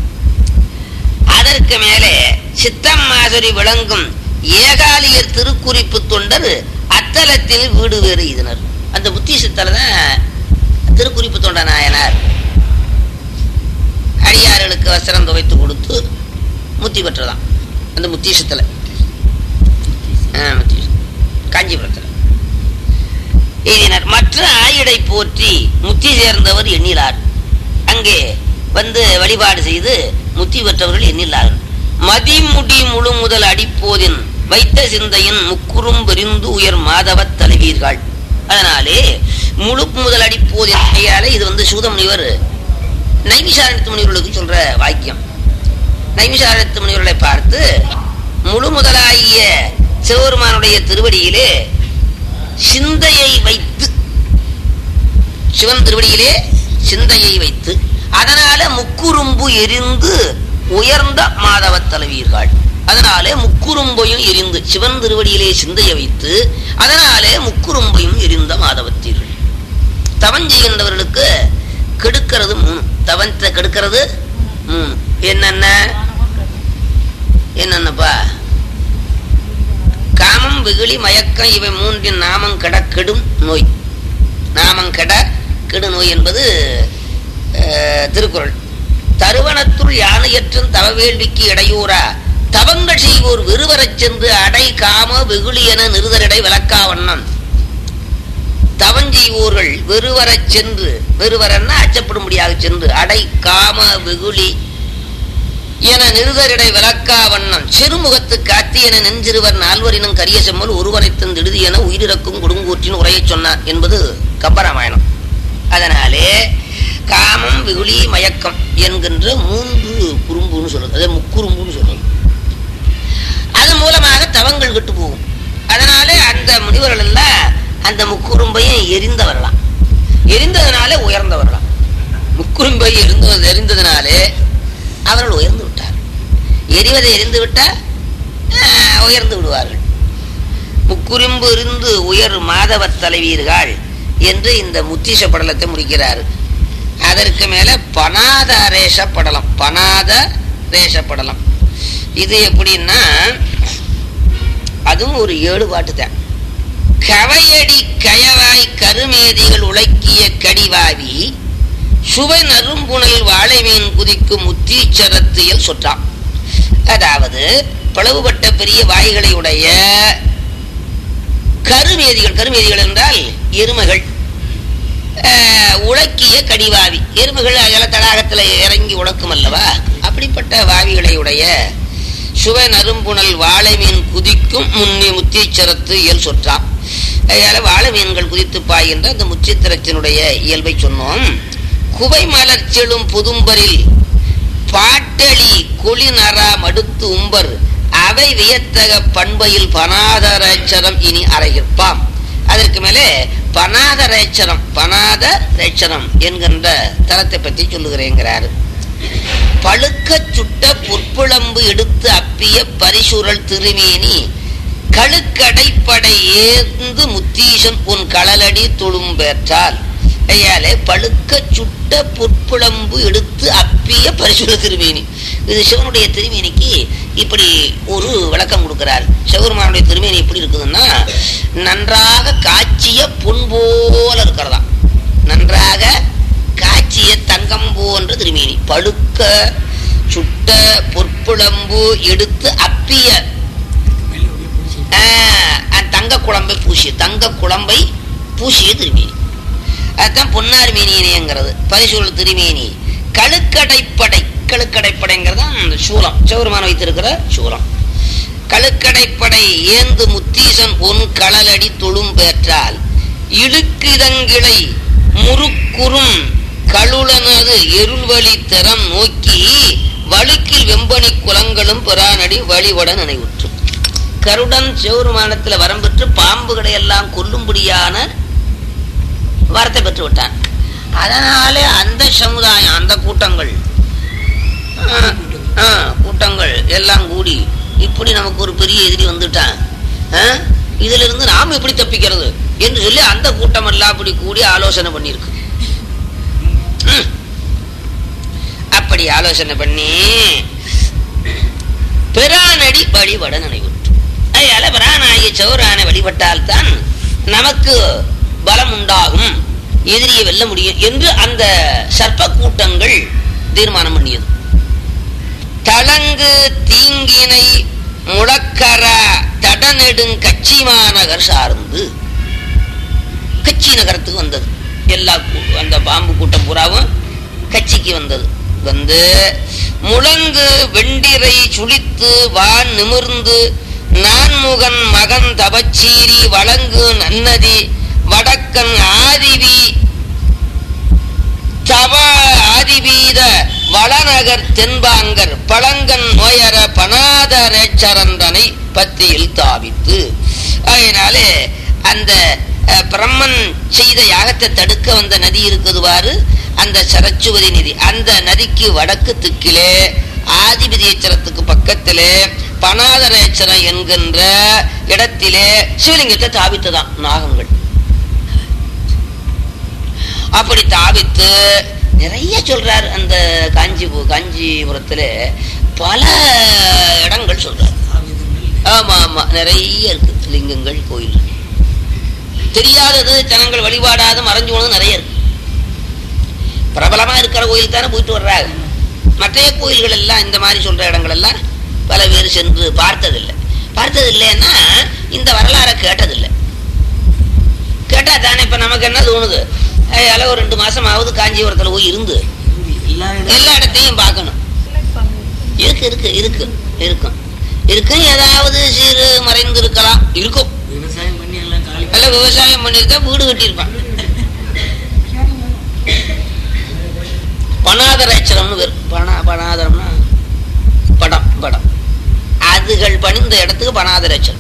அதற்கு மேலே சித்தம் மாசுரி விளங்கும் ஏகாலியர் திருக்குறிப்பு தொண்டர் அத்தலத்தில் வீடு வேறு இதனர் அந்த முத்தீசத்துல தான் திருக்குறிப்பு தொண்ட நாயனார் அடியார்களுக்கு வஸ்திரம் துவைத்து கொடுத்து முத்தி பெற்றதான் அந்த முத்தீசத்துல ஆ, முத்தீசம். காஞ்சிபுரத்தில் எழுதினார் மற்ற ஆயுடை போற்றி முத்தி சேர்ந்தவர் எண்ணிலார் அங்கே வந்து வழிபாடு செய்து முத்தி பெற்றவர்கள் எண்ணில்லார்கள் மதிமுடி முழு முதல் அடிப்போதின் வைத்த சிந்தையின் முக்குறும் பெரிந்து உயர் மாதவத் தலைவீர்கள் அதனாலே முழு முதல் அடிப்போதின் கையாலே இது வந்து சூதமுனிவர் நைமிசாரணத்து முனிவர்களுக்கு சொல்ற வாக்கியம் நைமிசாரணத்து முனிவர்களை பார்த்து முழு முதலாகிய சிவபெருமானுடைய திருவடியிலே சிந்தையை வைத்து சிவன் திருவடியிலே சிந்தையை வைத்து அதனால முக்குறும்பு எரிந்து உயர்ந்த மாதவத் தலைவீர்கள் அதனாலே முக்குறும்பையும் எரிந்து சிவன் திருவடியிலே சிந்தையை வைத்து அதனாலே முக்குறும்பையும் எரிந்த மாதவத்தீர்கள் தவம் செய்கின்றவர்களுக்கு கெடுக்கிறது மூணு தவத்தை கெடுக்கிறது மூணு என்னென்ன என்னென்னப்பா காமம் வெகுளி மயக்கம் இவை மூன்றின் நாமம் கெட கெடும் நோய் நாமம் கெட கெடு நோய் என்பது அஹ், திருக்குறள் தருவனத்துள் யானையற்றும் தவவேள்விக்கு இடையூறா தவங்கள் செய்வோர் வெறுவரச் சென்று அடை காம வெகுளி என நிறுதரிடை விளக்காவண்ணம் தவம் செய்வோர்கள் வெறுவரச் சென்று வெறுவரன்னா அச்சப்படும்படியாக சென்று அடை காம வெகுளி என நிருதரிடை விளக்கா வண்ணம் சிறுமுகத்து காத்தி என நெஞ்சிருவர் நால்வரினும் கரிய செம்மல் ஒருவரைத்தன் திடுதி என உயிரிறக்கும் கொடுங்கூற்றின் உரையச் சொன்னார் என்பது கம்பராமாயணம் அதனாலே காமம் வெகுளி மயக்கம் என்கின்ற மூன்று குறும்புன்னு சொல்றது அதே முக்குறும்புன்னு சொல்றது அதன் மூலமாக தவங்கள் கெட்டு போகும் அதனாலே அந்த முனிவர்கள் எல்லாம் அந்த முக்குறும்பையும் எரிந்தவர்களாம் எரிந்ததனாலே உயர்ந்தவர்களாம் முக்குறும்பை எரிந்து எரிந்ததனாலே அவர்கள் உயர்ந்து விட்டார் எரிவதை எரிந்து விட்டால் ஆஹ், உயர்ந்து விடுவார்கள் முக்குறும்பு இருந்து உயர் மாதவத் தலைவீர்கள் என்று இந்த முத்தீச படலத்தை முடிக்கிறார் அதற்கு மேல பனாத ரேஷ படலம் பனாத ரேஷ படலம் இது எப்படின்னா அதுவும் ஒரு ஏழு பாட்டு தான் கவையடி கயவாய் கருமேதிகள் உலக்கிய கடிவாவி சுவை நறும்புணல் வாழைமீன் குதிக்கும் முத்தீச்சரத்தியல் சொற்றாம் அதாவது பிளவுபட்ட பெரிய வாய்களை உடைய கருமேதிகள் கருமேதிகள் என்றால் எருமைகள் அஹ், உலக்கிய கடிவாவி எருமைகள் அகல தடாகத்தில் இறங்கி உழக்கும் அல்லவா அப்படிப்பட்ட வாவிகளை உடைய சுவை நறும்புணல் வாழை மீன் குதிக்கும் முன்னி முத்தீச்சரத்து இயல் சொற்றாம் அதனால வாழை மீன்கள் குதித்து பாய்கின்ற அந்த முச்சித்திரத்தினுடைய இயல்பை சொன்னோம் குவை மலர் செழும் புதும்பரில் பாட்டளி கொளிநரா மடுத்து உம்பர் அவை வியத்தக பண்பையில் பனாதரேச்சரம் இனி அறைகிற்பாம் அதற்கு மேலே பனாதரேச்சரம் பனாதரேச்சரம் என்கின்ற தலத்தை பற்றி சொல்லுகிறேங்கிறாரு பழுக்கச் சுட்ட பொற்புளம்பு எடுத்து அப்பிய பரிசுரல் திருமேனி கழுக்கடைப்படை ஏந்து முத்தீசன் உன் களலடி தொழும்பேற்றால் ஐயாலே பழுக்க சுட்ட பொற்புளம்பு எடுத்து அப்பிய பரிசுர திருமேனி இது சிவனுடைய திருமேனிக்கு இப்படி ஒரு விளக்கம் கொடுக்கிறார் சிவருமானுடைய திருமேனி எப்படி இருக்குதுன்னா நன்றாக காய்ச்சிய பொன் போல இருக்கிறதா நன்றாக காய்ச்சிய தங்கம் போன்ற திருமேனி பழுக்க சுட்ட பொற்புளம்பு எடுத்து அப்பிய மேலே அப்படியே பிடிச்சி ஆஹ், அந்த தங்க குழம்பை பூசிய தங்க குழம்பை பூசிய திருமேனி அதுதான் பொன்னார் மேனியனேங்கிறது பரிசூழல் திருமேனி கழுக்கடைப்படை கழுக்கடைப்படைங்கிறது தான் அந்த சூலம் சௌரமான வைத்திருக்கிற சூலம் கழுக்கடைப்படை ஏந்து முத்தீசன் ஒன் களலடி தொழும் பெற்றால் இடுக்கிதங்கிளை முறுக்குறும் கழுளனது எருள்வழி திறம் நோக்கி வழுக்கில் வெம்பனி குலங்களும் பிறானடி வழிபட நினைவுற்று கருடன் சிவருமானத்தில் வரம் பெற்று பாம்புகளை எல்லாம் கொல்லும்படியான வரத்தை பெற்று விட்டான் அதனாலே அந்த சமுதாயம் அந்த கூட்டங்கள் ஆ, ஆ, கூட்டங்கள் எல்லாம் கூடி இப்படி நமக்கு ஒரு பெரிய எதிரி வந்துட்டான் ஆ, இதுல இருந்து நாம் எப்படி தப்பிக்கிறது என்று சொல்லி அந்த கூட்டம் எல்லாம் அப்படி கூடி ஆலோசனை பண்ணியிருக்கு ம். அப்படி ஆலோசனை பண்ணி பிரானடி வழிபட நினைவுற்று அதனால பிரானாகிய சௌரானை வழிபட்டால்தான் நமக்கு பலம் உண்டாகும் எதிரியை வெல்ல முடியும் என்று அந்த சர்ப்ப கூட்டங்கள் தீர்மானம் பண்ணியது தளங்கு தீங்கினை முழக்கர தடநெடுங் கட்சி மாநகர் சார்ந்து கட்சி நகரத்துக்கு வந்தது எல்லா கூ- அந்த பாம்பு கூட்டம் பூராவும் கட்சிக்கு வந்தது வந்து முழங்கு வெண்டிரை சுழித்து வான் நிமிர்ந்து நான்முகன் மகன் தபச்சீரி வழங்கு நன்னதி வடக்கன் ஆதிவி தவ ஆதிவீத வளநகர் தென்பாங்கர் பழங்கன் நோயர பனாதரேச்சரந்தனை பத்தியில் தாவித்து அதனாலே அந்த அஹ், பிரம்மன் செய்த யாகத்தை தடுக்க வந்த நதி இருக்குதுவாறு அந்த சரச்சுவதி நதி அந்த நதிக்கு வடக்கு திக்கிலே ஆதிபதியேச்சரத்துக்கு பக்கத்திலே பனாதரேச்சரம் என்கின்ற இடத்திலே சிவலிங்கத்தை தாவித்ததாம் நாகங்கள் அப்படி தாவித்து நிறைய சொல்றார் அந்த காஞ்சி காஞ்சிபுரத்துல பல இடங்கள் சொல்றார் ஆமா ஆமா நிறைய இருக்கு லிங்கங்கள் கோயில் தெரியாதது ஜனங்கள் வழிபாடாத மறைஞ்சு போனது நிறைய இருக்கு பிரபலமா இருக்கிற கோயில் தானே போயிட்டு வர்றாங்க மற்ற கோயில்கள் எல்லாம் இந்த மாதிரி சொல்ற இடங்கள் எல்லாம் பல பேர் சென்று பார்த்ததில்லை பார்த்தது இல்லைன்னா இந்த வரலாறை கேட்டதில்லை கேட்டா தானே இப்ப நமக்கு என்ன தோணுது அதனால ஒரு ரெண்டு மாசம் ஆகுது காஞ்சிபுரத்துல போய் இருந்து எல்லா இடம் எல்லா இடத்தையும் பார்க்கணும் இருக்கு இருக்கு இருக்கு இருக்கும் இருக்கும் ஏதாவது சீரு மறைந்து இருக்கலாம் இருக்கும் விவசாயம் பண்ணி எல்லாம் காலி நல்ல விவசாயம் பண்ணியிருக்கா வீடு கட்டியிருப்பான் பணாதரேச்சரம்னு பேர் பணா பணாதரம்னா படம் படம் அதுகள் பணிந்த இடத்துக்கு பணாதரேச்சரம்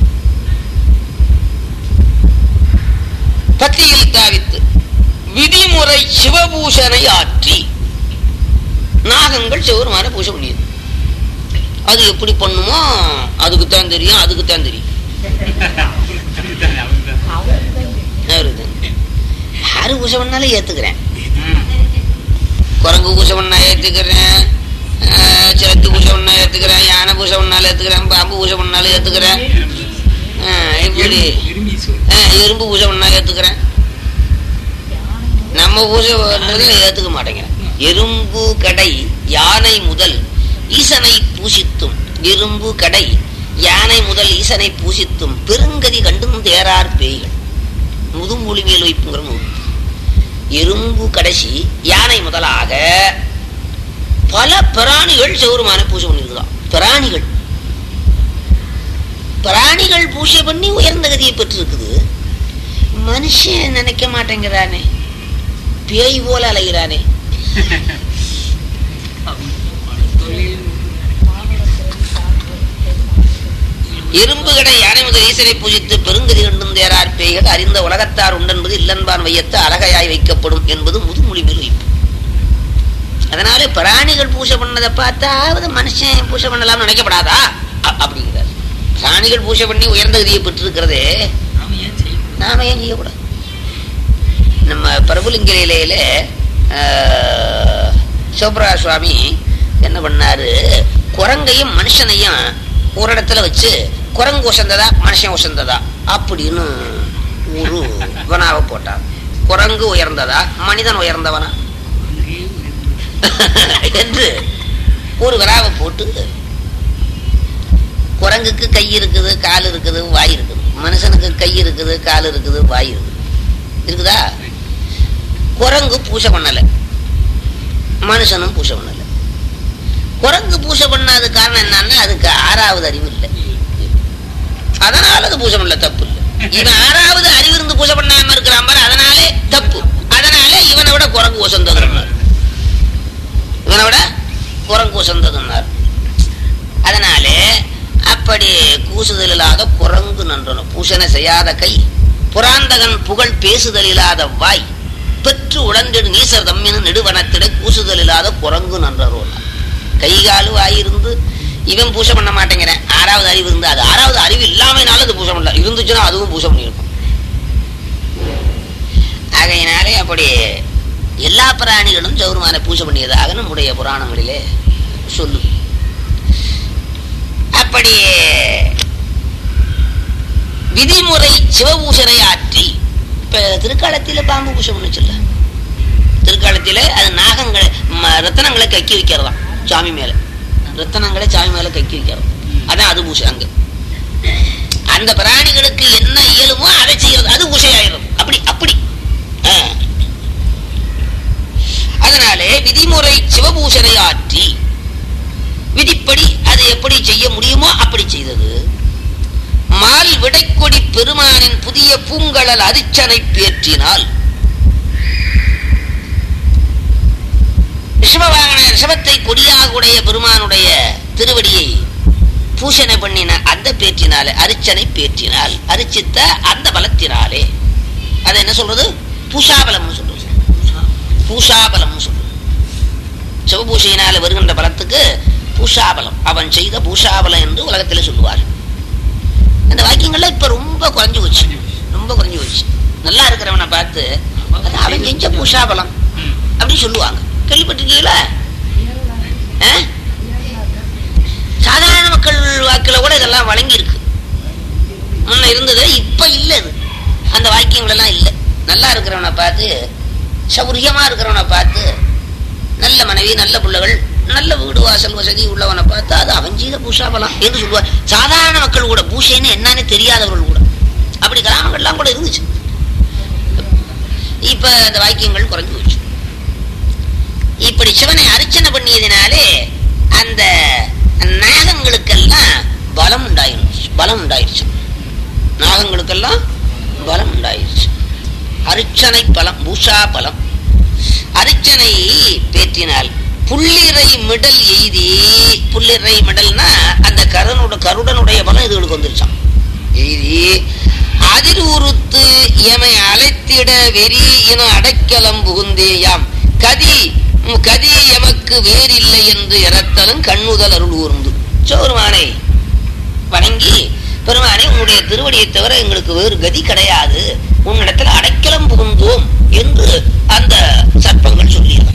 பத்தியில் தாவித்து விதிமுறை சிவபூஷனை ஆற்றி நாகங்கள் சிவருமான பூஜை பண்ணியது அது எப்படி பண்ணுமோ அதுக்கு தான் தெரியும் அதுக்கு தான் தெரியும் அவருக்கு தான் தெரியும். யாரு பூஜை பண்ணாலும் ஏத்துக்கிறேன் குரங்கு பூஜை பண்ணா ஏத்துக்கிறேன் ஆஹ் சிலந்தி பூஜை பண்ணா ஏத்துக்கிறேன் யானை பூஜை பண்ணாலும் ஏத்துக்கிறேன் பாம்பு பூஜை பண்ணாலும் ஏத்துக்கிறேன் ஆ, இப்படி விரும்பி சொல் ஆ, எறும்பு பூஜை பண்ணா ஏத்துக்கிறேன் நம்ம பூஜை பண்றது ஏத்துக்க மாட்டேங்கிறேன் எறும்பு கடை யானை முதல் ஈசனை பூசித்தும் எறும்பு கடை யானை முதல் ஈசனை பூசித்தும் பெருங்கதி கண்டும் தேரார் பேய்கள் முதுமொழி மேல் வைப்புங்கிற நூல் எறும்பு கடைசி யானை முதலாக பல பிராணிகள் சிவருமான பூஜை பண்ணிருக்குதாம் பிராணிகள் பிராணிகள் பூஜை பண்ணி உயர்ந்த கதியை பெற்றிருக்குது மனுஷன் நினைக்க மாட்டேங்கிறானே பேய் போல அலைகிறானே தொழில் இரும்பு கடை யானை முதல் ஈசனை பூஜித்து பெருங்கதி கண்டும் தேரார் பேய்கள் அறிந்த உலகத்தார் உண்டென்பது இல்லன்பான் வையத்து அழகையாய் வைக்கப்படும் என்பது முதுமொழி மேல் வைப்பு அதனால பிராணிகள் பூஜை பண்ணதை பார்த்தாவது மனுஷன் பூஜை பண்ணலாம்னு நினைக்கப்படாதா அ- அப்படிங்கிறார் பிராணிகள் பூஜை பண்ணி உயர்ந்த கதியை பெற்றிருக்கிறதே நாம ஏன் செய்யக்கூடாது நாம ஏன் செய்யக்கூடாது நம்ம பிரபுலிங்கிலையில சிவபிரா சுவாமி என்ன பண்ணாரு குரங்கையும் மனுஷனையும் ஒரு இடத்துல வச்சு குரங்கு உசந்ததா மனுஷன் உசந்ததா அப்படின்னு ஒரு வினாவை போட்டார் குரங்கு உயர்ந்ததா மனிதன் உயர்ந்தவனா அங்கேயே உயர்ந்து என்று ஒரு வினாவை போட்டு குரங்குக்கு கை இருக்குது கால் இருக்குது வாய் இருக்குது மனுஷனுக்கு கை இருக்குது கால் இருக்குது வாய் இருக்குது இருக்குதா குரங்கு பூஜை பண்ணல மனுஷனும் பூஜை பண்ணல குரங்கு பூஜை பண்ணாத காரணம் என்னன்னா அதுக்கு ஆறாவது அறிவு இல்லை அதனால அது பூஜை பண்ணல தப்பு இல்லை இவன் ஆறாவது அறிவு இருந்து பூஜை பண்ணாம இருக்கிறான் பாரு அதனாலே தப்பு அதனால இவனை விட குரங்கு உசந்ததுன்னார் இவனை விட குரங்கு உசந்ததுன்னார் அதனாலே அப்படி கூசுதல் இல்லாத குரங்கு நன்றணும் பூசனை செய்யாத கை புராந்தகன் புகழ் பேசுதல் இல்லாத வாய் பெற்று உழந்திடு நீசர் தம்மினு நெடுவனத்திட கூசுதல் இல்லாத குரங்கு நன்றரோம் கை காலு வாய் இருந்து இவன் பூஜை பண்ண மாட்டேங்கிறேன் ஆறாவது அறிவு இருந்து அது ஆறாவது அறிவு இல்லாமனால அது பூஜை பண்ணல இருந்துச்சுன்னா அதுவும் பூஜை பண்ணியிருக்கும் ஆகையினாலே அப்படி எல்லா பிராணிகளும் சௌருமான பூஜை பண்ணியதாக நம்முடைய புராணங்களிலே சொல்லு அப்படி விதிமுறை சிவபூஷனை ஆற்றி இப்ப திருக்காலத்தில பாம்பு பூஜை பண்ணுச்சுல்ல திருக்காலத்தில அது நாகங்களை ம- ரத்தனங்களை கக்கி வைக்கிறதாம் சாமி மேல ரத்தனங்களை சாமி மேல கக்கி வைக்கிறது அதான் அது பூஜை அங்க அந்த பிராணிகளுக்கு என்ன இயலுமோ அதை செய்யறது அது பூஜை ஆயிடும் அப்படி அப்படி ஆ. அதனாலே விதிமுறை சிவபூஷனை ஆற்றி விதிப்படி அது எப்படி செய்ய முடியுமோ அப்படி செய்தது மால் விடைக்கொடி பெருமானின் புதிய பூங்கழல் அரிச்சனை பேற்றினால் ரிஷபவாகன ரிஷபத்தை கொடியாக உடைய பெருமானுடைய திருவடியை பூஷணை பண்ணின அந்த பேற்றினாலே அரிச்சனை பேற்றினால் அரிச்சித்த அந்த பலத்தினாலே அதை என்ன சொல்றது பூஷாபலம் சொல்றது பூஷாபலம் சொல்றது சிவபூஷையினால வருகின்ற பலத்துக்கு பூஷாபலம் அவன் செய்த பூஷாபலம் என்று உலகத்தில் சொல்லுவார் அந்த வாக்கியங்கள்லாம் இப்ப ரொம்ப குறைஞ்சு போச்சு ரொம்ப குறைஞ்சு போச்சு நல்லா இருக்கிறவனை பார்த்து அது அவன் செஞ்ச பூஷாபலம் அப்படின்னு சொல்லுவாங்க கேள்விப்பட்டிருக்கீங்களா ஆ? சாதாரண மக்கள் வாக்குல கூட இதெல்லாம் வழங்கி இருக்கு முன்ன இருந்தது இப்ப இல்ல இது அந்த வாக்கியங்கள் எல்லாம் இல்ல நல்லா இருக்கிறவனை பார்த்து சௌரியமா இருக்கிறவனை பார்த்து நல்ல மனைவி நல்ல பிள்ளைகள் நல்ல வீடு வாசல் வசதி உள்ளவனை பார்த்து அது அவன் செய்த பூஷாபலம் என்று சொல்லுவார் சாதாரண மக்கள் கூட பூஷைன்னு என்னன்னு தெரியாதவர்கள் கூட அப்படி கிராமங்கள்லாம் கூட இருந்துச்சு இப்ப அந்த வாக்கியங்கள் குறைஞ்சு போச்சு இப்படி சிவனை அர்ச்சனை பண்ணியதினாலே அந்த நாகங்களுக்கெல்லாம் பலம் உண்டாயிருச்சு பலம் உண்டாயிருச்சு நாகங்களுக்கெல்லாம் பலம் உண்டாயிருச்சு அர்ச்சனை பலம் பூஷா பலம் அர்ச்சனை பேற்றினால் புள்ளிரை மிடல் எய்தி புள்ளிரை மிடல்னா அந்த கருணுட கருடனுடைய பலம் இதுகளுக்கு வந்துருச்சான் எய்தி அதிர் உறுத்து எமை அழைத்திட வெறி என அடைக்கலம் புகுந்தேயாம் கதி உம் கதி எமக்கு வேறில்லை என்று இறத்தலும் கண்ணுதல் அருள் ஊர்ந்து சோருமானை வணங்கி பெருமானே உன்னுடைய திருவடியை தவிர எங்களுக்கு வேறு கதி கிடையாது உன்னிடத்தில் அடைக்கலம் புகுந்தோம் என்று அந்த சர்ப்பங்கள் சொல்லியது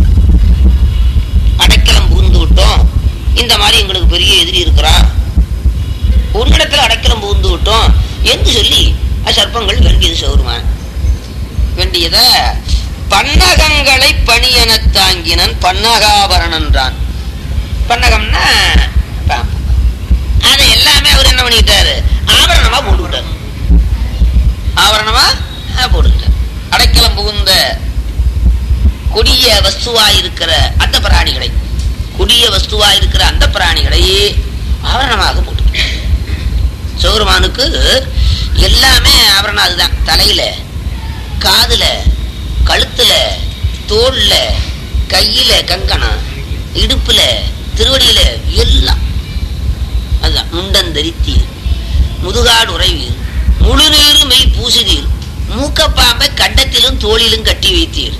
அடைக்கலம் புகுந்து விட்டோம் இந்த மாதிரி எங்களுக்கு பெரிய எதிரி இருக்கிறான் உன்னிடத்தில் அடைக்கலம் புகுந்து விட்டோம் போகட்டும் என்று சொல்லி சர்ப்பங்கள் வேண்டியது சௌருமான் வேண்டியத பன்னகங்களை பணியெனத் தாங்கினன் பன்னகாபரணன்றான் பன்னகம்னா பாம்பு அதை எல்லாமே அவர் என்ன பண்ணிட்டாரு ஆபரணமா போட்டுக்கிட்டாரு ஆபரணமா ஆ, போட்டுக்கிட்டார் அடைக்கலம் புகுந்த கொடிய வஸ்துவாய் இருக்கிற அந்த பிராணிகளை கொடிய வஸ்துவாய் இருக்கிற அந்த பிராணிகளை ஆபரணமாக போட்டுக்கிட்டார் சௌரமானுக்கு எல்லாமே ஆபரணம் அதுதான் தலையில காதுல கழுத்துல தோல்ல கையில கங்கணம் இடுப்புல திருவடியில எல்லாம் அதுதான் முண்டன் தரித்தீர் முதுகாடு உறைவீர் முழுநீரு மெய் பூசுதீர் மூக்கப்பாம்பை கண்டத்திலும் தோளிலும் கட்டி வைத்தீர்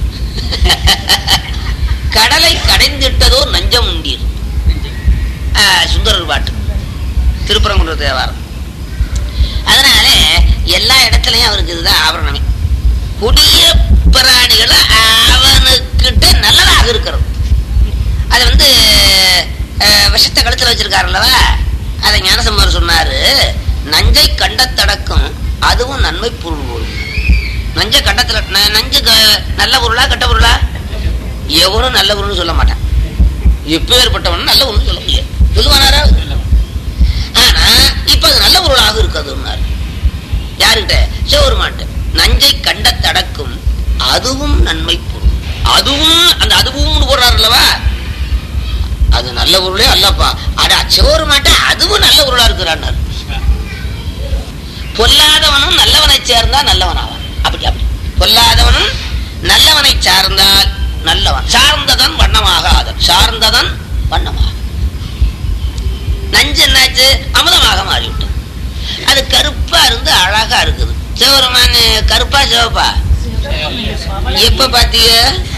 கடலை கடைந்திட்டதோ நஞ்சம் உண்டீர் ஆ, சுந்தரர் பாட்டு திருப்பரங்குன்ற தேவாரம் அதனால எல்லா இடத்துலயும் அவருக்கு இதுதான் ஆபரணமே கொடிய பிராணிகள் அவனுக்கிட்ட நல்லதாக இருக்கிறது அது வந்து அஹ், விஷத்தை கழுத்துல வச்சிருக்காருல்லவா அதை ஞானசம்பர் சொன்னாரு நஞ்சை கண்டத்தடக்கும் அதுவும் நன்மை பொருள் போலும் நஞ்ச கண்டத்துல ந- நஞ்சு க- நல்ல பொருளா கெட்ட பொருளா எவனும் நல்ல பொருள்னு சொல்ல மாட்டான் எப்பேற்பட்டவன் நல்ல ஒண்ணு சொல்ல முடியாது சொல்லுவானாரா ஆனா இப்ப அது நல்ல பொருளாக இருக்குதுன்னாரு யாருகிட்ட சிவருமான்ட்ட நஞ்சை கண்டத்தடக்கும் அதுவும் நன்மை பொருள் அதுவும் அந்த அதுவும் போடுறாருல்லவா அது நல்ல பொருளே அல்லப்பா அட சிவருமான்ட்ட அதுவும் நல்ல பொருளா இருக்கிறான் பொல்லாதவனும் நல்லவனை சேர்ந்தா நல்லவனாவான் அப்படி அப்படி பொல்லாதவனும் நல்லவனை சார்ந்தால் நல்லவன் சார்ந்ததன் வண்ணமாக ஆதல் சார்ந்ததன் வண்ணமாக நஞ்சு என்னாச்சு அமுதமாக மாறிவிட்டது அது கருப்பா இருந்து அழகா இருக்குது சிவருமான் கருப்பா சிவப்பா எப்ப பாத்தீங்க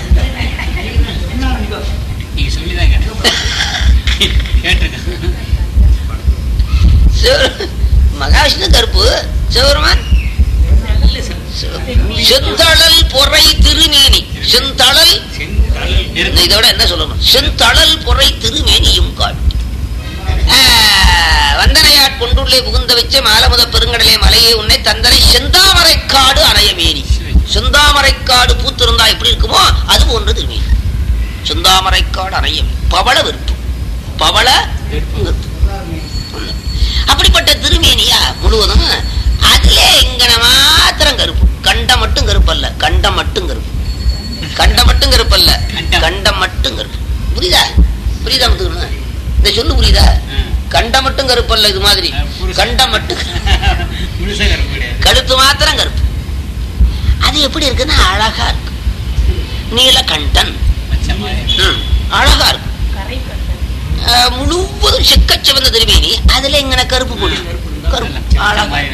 நீங்க சொல்லிதான் கேட்டிருக்கேன் சிவ- மகாவிஷ்ணு கருப்பு சிவருமான் நல்ல சாமி. செந்தழல் பொறை திருமேனி செந்தழல் செந்தழல் இந்த நெருப்பு. இதோட என்ன சொல்லணும் செந்தழல் பொறை திருமேனியும் காட்டு வந்தனையாட் கொண்டுள்ளே புகுந்த வச்ச மாலமுத பெருங்கடலே மலையே உன்னை தந்தனை செந்தாமரை காடு அணையமேனி செந்தாமரை காடு பூத்திருந்தா எப்படி இருக்குமோ அது போன்று திருமேனி செந்தாமரை காடு அணையம் பவள விருப்பு பவள நெருப்பு. விருப்பு. அப்படிப்பட்ட திருமேனியா முழுவதும் அதிலே இங்கன மாத்திரம் கருப்பு கண்டம் மட்டும் கருப்பு அல்ல கண்டம் மட்டும் கருப்பு கண்டம் மட்டும் கருப்பு அல்ல கண்டம். கண்டம் மட்டும் கருப்பு புரியுதா புரியுதா முத்துக்கண்ணு இந்த சொல்லு புரியுதா ஆ. கண்டம் மட்டும் கருப்பு அல்ல இது மாதிரி ஆ, புருஷன். கண்டம் மட்டும் முழுசா கருப்பு கிடையாது. கழுத்து மாத்திரம் கருப்பு அது எப்படி இருக்குன்னா அழகா இருக்கு நீலகண்டன் பச்சை மாதிரி. ம், அழகா இருக்கு அஹ், முழுவதும் செக்கச் சிவந்த திருமேனி அதுல இங்கன கருப்பு போடு கருப்பு பச்சை அழகா மாதிரி.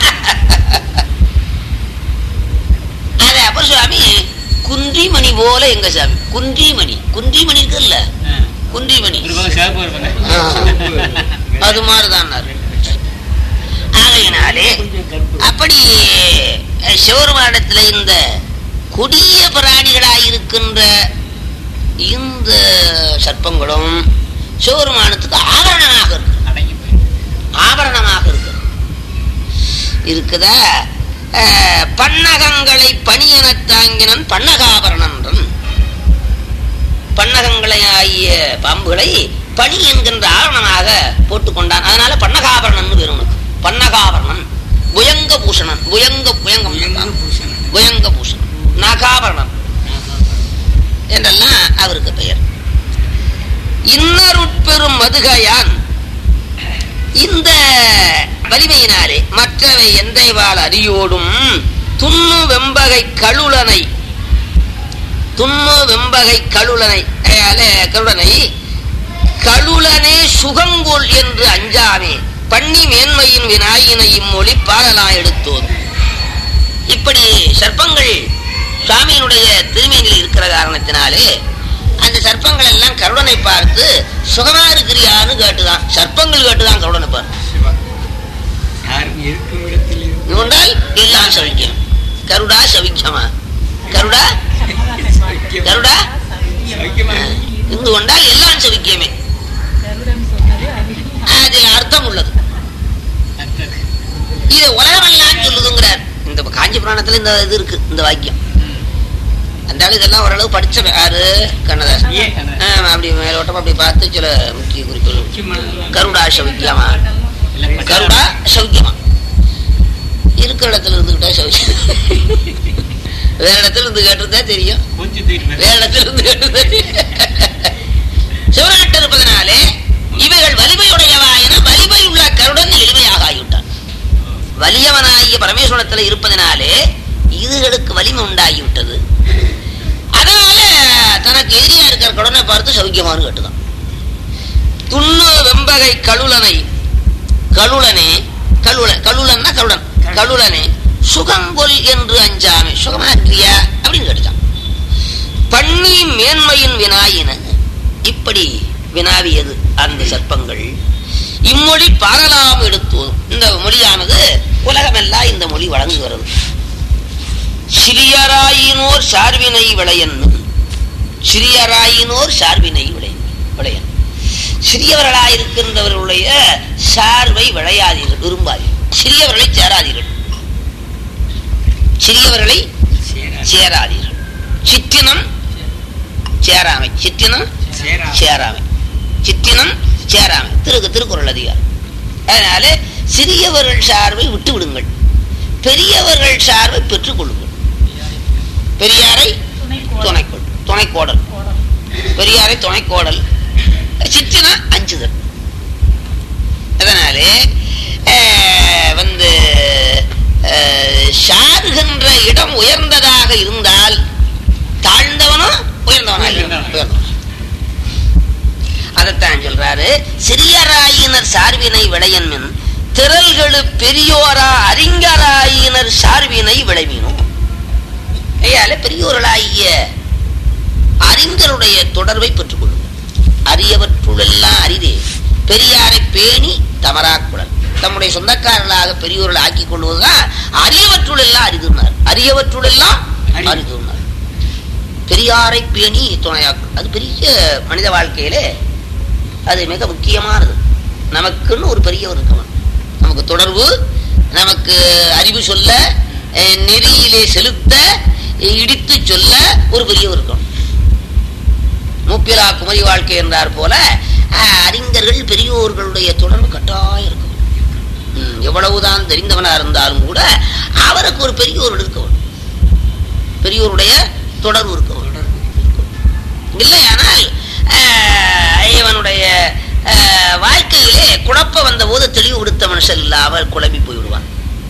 அது அப்புறம் சுவாமி குன்றிமணி போல எங்க சாமி குன்றிமணி குன்றிமணி இருக்குல்ல ஆ. குன்றிமணி ஒரு பக்கம் சிவப்பு ஒரு பக்கம் அது மாதிரிதான் ஆகையினாலே அப்படி அஹ், சிவபெருமானிடத்துல இந்த கொடிய பிராணிகளாயிருக்கின்ற இந்த சர்ப்பங்களும் சிவபெருமானத்துக்கு ஆபரணமாக இருக்கு அடங்கி போயிருக்கு. ஆபரணமாக இருக்கு இருக்குதா அஹ், பன்னகங்களை பணியெனத் தாங்கினன் பன்னகாபரணன்றன் பன்னகங்களை ஆகிய பாம்புகளை பனி என்கின்ற ஆவரணமாக போட்டுக்கொண்டான் அதனால பன்னகாபரணன் பேர் உனக்கு பன்னகாபரணன் புயங்க பூஷணன் புயங்க புயங்கம் எங்க பூசணம். புயங்க பூஷணன் நகாபரணன் என்றெல்லாம் அவருக்கு பெயர் இன்னருட்பெரும் மதுகையான் இந்த வலிமையினாலே மற்றவை எந்தைவாள் அரியோடும் துண்ணு வெம்பகை கழுலனை துண்ணு வெம்பகை கழுலனை அயால கருடனை கழுலனே சுகங்கொள் என்று அஞ்சாமே பண்ணி மேன்மையின் வினாயினையும் மொழி பாடலா எடுத்தோம் இப்படி சர்ப்பங்கள் சுவாமியினுடைய திருமேனியில் இருக்கிற காரணத்தினாலே அந்த சர்ப்பங்கள் எல்லாம் கருடனை பார்த்து சுகமா இருக்கிறியான்னு கேட்டுதான் சர்ப்பங்கள் கேட்டுதான் கருடனை பார்த்து சிவா. யாரும் இருக்கும் இடத்தில் இருந்து கொண்டால் எல்லாம் சவிக்கம் கருடா சவிக்கமா கருடா சௌக்கியம். கருடா சௌக்கியமா இருந்து கொண்டால் எல்லாம் சவிக்கமே அதில் அர்த்தம் உள்ளது அர்த்தம். இது உலகமெல்லாம் சொல்லுதுங்கிறார் இந்த காஞ்சி புராணத்துல இந்த இது இருக்கு இந்த வாக்கியம் அந்த ஆளு இதெல்லாம் ஓரளவு படிச்சவன் யாரு கண்ணதாசன் ஏன் கண்ணதாசன்? ஆமா, அப்படி மேலோட்டமா அப்படி பார்த்து சில முக்கிய குறிப்புகள் முக்கியமானதெல்லாம் கருடா சௌக்கியமா எல்லாம் படிச்சா- கருடா சௌக்கியமா இருக்கிற இடத்துல இருந்துகிட்டா சௌக்கியம் வேற இடத்துல இருந்து கேட்டிருந்தா தெரியும் கொஞ்சம் தூக்கிட்டு வேற இடத்துல இருந்து கேட்டிருந்தா தெரியும். சிவநாட்டு இருப்பதனாலே இவைகள் வலிமையுடையவா என வலிமை உள்ள கருடன் எளிமையாக ஆகிவிட்டான் வலியவனாகிய பரமேஸ்வரத்துல இருப்பதனாலே இதுகளுக்கு வலிமை உண்டாகிவிட்டது அதனால தனக்கு எதிரியா இருக்கிற கடனை பார்த்து சௌக்கியமானு கேட்டுதான் துண்ணு வெம்பகை கழுலனை கழுலனே கழுல கழுலன்னா கழுலன் கழுலனே சுகங்கொல் என்று அஞ்சாமே சுகமா இருக்கிறியா அப்படின்னு கேட்டுச்சான் பண்ணி மேன்மையின் வினாயின இப்படி வினாவியது அந்த சர்ப்பங்கள் இம்மொழி பாரலாம் எடுத்தோம் இந்த மொழியானது உலகமெல்லாம் இந்த மொழி வழங்குகிறது சிறியராயினோர் சார்பினை விளையன்னும் சிறியராயினோர் சார்பினை விளை விளையன் சிறியவர்களாயிருக்கின்றவர்களுடைய சார்பை விளையாதீர்கள் விரும்பாதீர்கள் சிறியவர்களை சேராதீர்கள் சிறியவர்களை சேரா- சேராதீர்கள் சிற்றினம் சேராமை சிற்றினம் சேரா- சேராமை சிற்றினம் சேராமை திருக்கு திருக்குறள் அதிகாரம் அதனால சிறியவர்கள் சார்பை விட்டு விடுங்கள் பெரியவர்கள் சார்பை பெற்றுக் கொள்ளுங்கள் பெரியாரை துணைக்கோள் துணைக்கோடல் பெரியாரை துணைக்கோடல் சிற்றினா அஞ்சுதல் அதனாலே அஹ், வந்து அஹ், சாருகின்ற இடம் உயர்ந்ததாக இருந்தால் தாழ்ந்தவனும் உயர்ந்தவனா உயர்ந்தவன். உயர்ந்தவன் அதைத்தான் சொல்றாரு சிறியராயினர் சார்பினை விளையன்மின் திரள்களு பெரியோரா அறிஞராயினர் சார்பினை விளைவினும் ஐயால பெரியோர்களாகிய அறிஞருடைய தொடர்பை பெற்றுக் கொள்ளுங்கள் அரியவற்றுள்ளெல்லாம் அரிதே பெரியாரை பேணி தமராக்குழல் தம்முடைய சொந்தக்காரர்களாக பெரியோர்கள் ஆக்கிக் கொள்வதுதான் அரியவற்றுள் எல்லாம் அரிதுனார் அரியவற்றுள் எல்லாம் அரிது. அரிதுனார் பெரியாரை பேணி துணையாக்கும் அது பெரிய மனித வாழ்க்கையிலே அது மிக முக்கியமானது நமக்குன்னு ஒரு பெரியவர் இருக்கணும் நமக்கு தொடர்பு நமக்கு அறிவு சொல்ல அஹ், நெறியிலே செலுத்த இடித்து சொல்ல ஒரு பெரியவர் இருக்கணும் மூப்பிலா குமரி வாழ்க்கை என்றார் போல அஹ், அறிஞர்கள் பெரியோர்களுடைய தொடர்பு கட்டாயம் இருக்கும் ம், எவ்வளவுதான் தெரிந்தவனா இருந்தாலும் கூட அவருக்கு ஒரு பெரியோர் இருக்கணும் பெரியோருடைய தொடர்பு இருக்கணும் இல்லையானால் ஆஹ், இவனுடைய ஆஹ், வாழ்க்கையிலே குழப்பம் வந்த போது தெளிவு கொடுத்த மனுஷன் இல்லாமல் குழம்பி போய்விடுவான்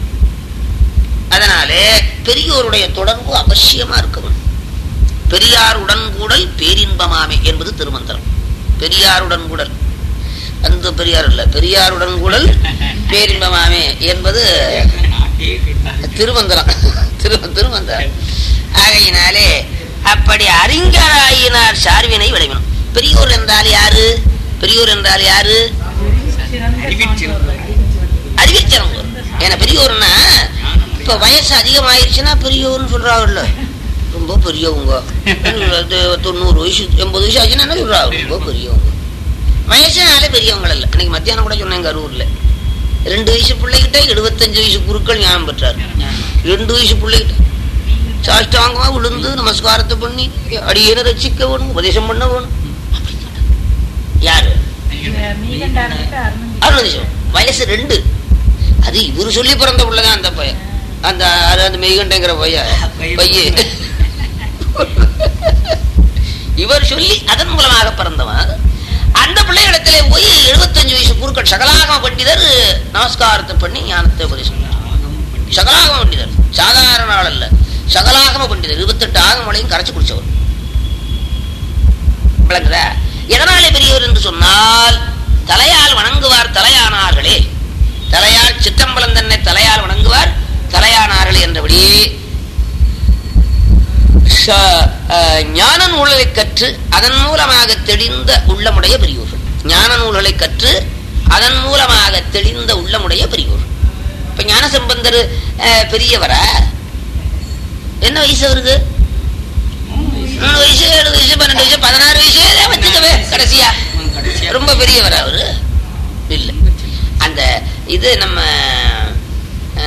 அதனாலே பெரியோருடைய தொடர்பு அவசியமா இருக்கணும் பெரியாருடன் கூடல் பேரின்பமாமே என்பது திருமந்திரம் பெரியாருடன் கூடல் அந்த பெரியார் இல்ல பெரியாருடன் கூடல் பேரின்பமாமே என்பது நாக்கே கெட்டாது. திருமந்திரம் திரு திருமந்திரம் ஆகையினாலே அப்படி அறிஞராயினார் சார்வினை விளைவினும் பெரியோர் என்றால் யாரு பெரியோர் என்றால் யாரு அறிவிச்சிருந்தார். அறிவிச்சவங்க ஏன்னா பெரியோர்னா இப்ப வயசு அதிகமாயிருச்சுன்னா பெரியோர்னு சொல்றாங்கல்ல ரொம்ப பெரியவங்க இது தொண்ணூறு வயசு எண்பது வயசு ஆச்சுன்னா என்ன சொல்றாங்க ரொம்ப பெரியவங்க வயசுனாலே பெரியவங்க இல்ல இன்னைக்கு மத்தியானம் கூட சொன்னேன் கரூர்ல ரெண்டு வயசு பிள்ளைகிட்ட எழுபத்தஞ்சு வயசு குருக்கள் ஞானம் பெற்றார் ரெண்டு வயசு பிள்ளைகிட்ட சாஷ்டாங்கமா விழுந்து நமஸ்காரத்தை பண்ணி அடியேன ரசிக்க வேணும் உபதேசம் பண்ண வேணும் அப்படி கேட்டார். யாரு அருணதேசம் வயசு ரெண்டு அது இவரு சொல்லி பிறந்த பிள்ளைதான் அந்த பையன் அந்த அது அந்த மெய்கண்டங்கிற பையன் பையன் இவர் சொல்லி அதன் மூலமாக பிறந்தவன் அந்த பிள்ளைகளிடத்திலே போய் எழுபத்தஞ்சு வயசு குருக்கள் சகலாகம பண்டிதர் நமஸ்காரத்தை பண்ணி ஞானத்தை உபதேசம் பண்ணார். ஆகமம் பண்டிதர். சகலாகம பண்டிதர் சாதாரண ஆள் அல்ல சகலாகம பண்டிதர் இருபத்தெட்டு ஆகமலையும் கரைச்சு குடிச்சவர் விளங்குதா எதனாலே பெரியவர் என்று சொன்னால் தலையால் வணங்குவார் தலையானார்களே தலையால் சிற்றம்பலம் தன்னை தலையால் வணங்குவார் தலையானார்களே என்றபடி ச- அஹ், ஞான நூல்களை கற்று அதன் மூலமாக தெளிந்த உள்ளமுடைய பெரியோர்கள் ஞான நூல்களை கற்று அதன் மூலமாக தெளிந்த உள்ளமுடைய பெரியோர்கள் இப்ப ஞான சம்பந்தர் அஹ், பெரியவரா என்ன வயசு அவருக்கு மூணு வயசு ஏழு வயசு பன்னெண்டு வயசு பதினாறு வயசு ஏதோ வச்சுக்கவே கடைசியா அவன் கடைசியா ரொம்ப பெரியவர் அவரு இல்ல அந்த இது நம்ம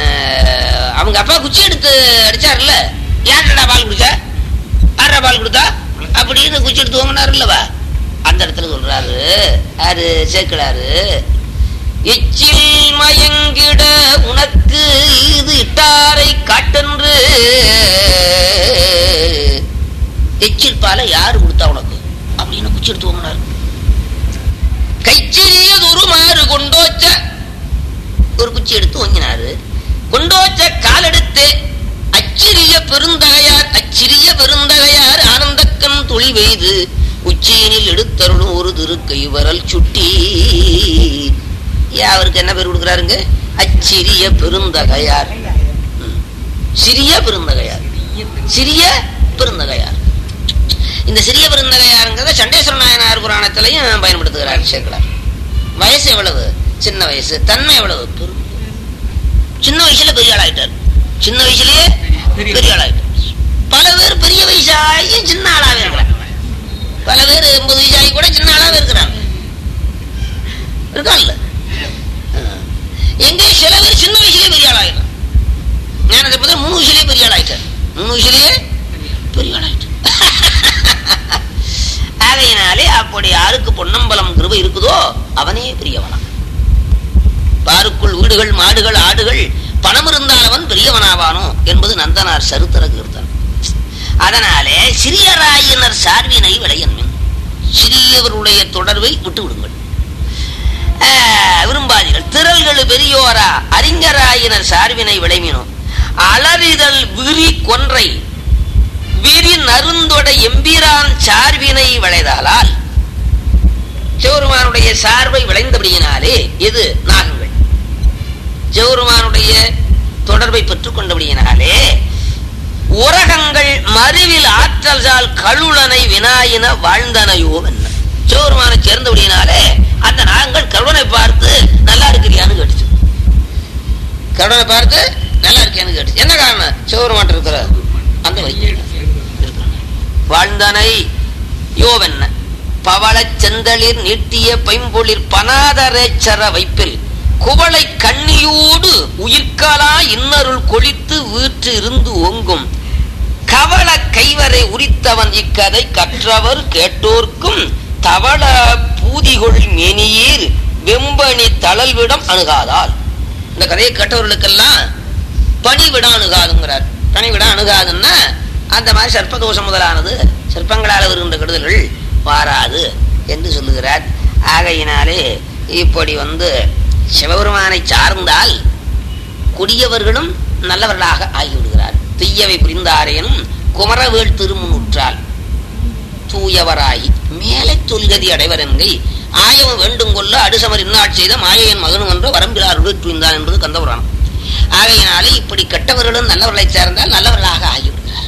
அவங்க அப்பா குச்சி எடுத்து அடிச்சாருல்ல யார்டா பால் குடிச்சா யாரா பால் கொடுத்தா அப்படின்னு குச்சி எடுத்து வாங்கினாரு இல்லவா அந்த இடத்துல சொல்றாரு யாரு சேர்க்கலாரு எச்சில் மயங்கிட உனக்கு இது இட்டாரை காட்டென்று எச்சில் பாலை யாரு கொடுத்தா உனக்கு அப்படின்னு குச்சி எடுத்து வாங்கினாரு கைச்சிறியதொரு மாறு கொண்டோச்ச ஒரு குச்சி எடுத்து ஒங்கினாரு கொண்டோச்ச காலெடுத்து அச்சிறிய பெருந்தகையார் அச்சிறிய பெருந்தகையார் ஆனந்தக்கண் துளி பெய்து உச்சியினில் எடுத்தருளும் ஒரு திருக்கை வரல் சுட்டி ஏன் அவருக்கு என்ன பேர் கொடுக்குறாருங்க அச்சிறிய பெருந்தகையார் ம். சிறிய பெருந்தகையார் சிறிய பெருந்தகையார் இந்த சிறிய பெருந்தகையாருங்கிறத சண்டேஸ்வர நாயனார் புராணத்திலையும் பயன்படுத்துகிறார் சேர்க்கிறார் வயசு எவ்வளவு சின்ன வயசு தன்மை எவ்வளவு பெரும் சின்ன வயசுல பெரிய ஆளாயிட்டார் சின்ன வயசுலயே பெரிய ஆளாயிட்டார் பல பேர் பெரிய வயசாகி சின்ன ஆளாவே இருக்கிறாங்க பல பேர் எண்பது வயசாகி கூட சின்ன ஆளாவே இருக்கிறாங்க இருக்கான்ல எங்க சில பேர் சின்ன வயசுலயே பெரிய ஆளாயிட்டார் ஞானத்தை பார்த்தா மூணு வயசுலயே பெரிய ஆளாயிட்டார் மூணு வயசுலயே பெரிய ஆளாயிட்டார் ஆகையினாலே அப்படி யாருக்கு பொன்னம்பலம் கிருபை இருக்குதோ அவனே பெரியவனா பாருக்குள் வீடுகள் மாடுகள் ஆடுகள் பணம் இருந்தால் அவன் பெரியவனாவானோ என்பது நந்தனார் சரித்திர கீர்த்தன் அதனாலே சிறியராயினர் சார்பினை விளையன்மின் சிறியவருடைய தொடர்பை விட்டு விடுங்கள் ஆஹ், விரும்பாதீர்கள் திரள்கள் பெரியோரா அறிஞராயினர் சார்பினை விளைவினோம் அலறிதல் விரி கொன்றை விரி நருந்தொட எம்பிரான் சார்பினை விளைதாலால் சிவருமானுடைய சார்பை விளைந்தபடியினாலே இது நாகங்கள் சிவருமானுடைய தொடர்பை பெற்றுக் கொண்டபடியினாலே உரகங்கள் மருவில் ஆற்றல்சால் கழுளனை வினாயின வாழ்ந்தனையோ என்ன சிவருமானை சேர்ந்தபடியினாலே அந்த நாகங்கள் கருணை பார்த்து நல்லா இருக்கிறியான்னு கேட்டுச்சு கருணை பார்த்து நல்லா இருக்கியான்னு கேட்டுச்சு என்ன காரணம் சிவருமான் இருக்கிற அந்த வைத்தியம் வாழ்ந்தனை யோவென்ன பவளச் செந்தளிர் நீட்டிய பைம்பொழிற் பனாதரேச்சர வைப்பில் குவளை கண்ணியோடு உயிர்காலா இன்னருள் கொளித்து வீற்று இருந்து ஓங்கும் கவள கைவரை உரித்தவன் இக்கதை கற்றவர் கேட்டோர்க்கும் தவள பூதிகொள் மெனியீர் வெம்பணி தளல்விடம் அணுகாதால் இந்த கதையை கேட்டவர்களுக்கெல்லாம் பணிவிட அணுகாதுங்கிறார் பணிவிட அணுகாதுன்னா அந்த மாதிரி சர்ப்பதோஷம் முதலானது சர்ப்பங்களால் வருகின்ற கெடுதல்கள் வாராது என்று சொல்லுகிறார் ஆகையினாலே இப்படி வந்து சிவபெருமானை சார்ந்தால் கொடியவர்களும் நல்லவர்களாக ஆகிவிடுகிறார் தீயவை புரிந்தாரேனும் குமரவேள் திருமுன்னுற்றால் தூயவராகி மேலை தொல்கதி அடைவர் என்கை ஆயவம் வேண்டும் கொள்ள அடுசமர் இன்னாட் செய்த மாயையன் மகனும் என்ற வரம்பிலார் துய்ந்தான் என்பது கந்தபுராணம் ஆகையினாலே இப்படி கெட்டவர்களும் நல்லவர்களை சேர்ந்தால் நல்லவர்களாக ஆகிவிடுகிறார்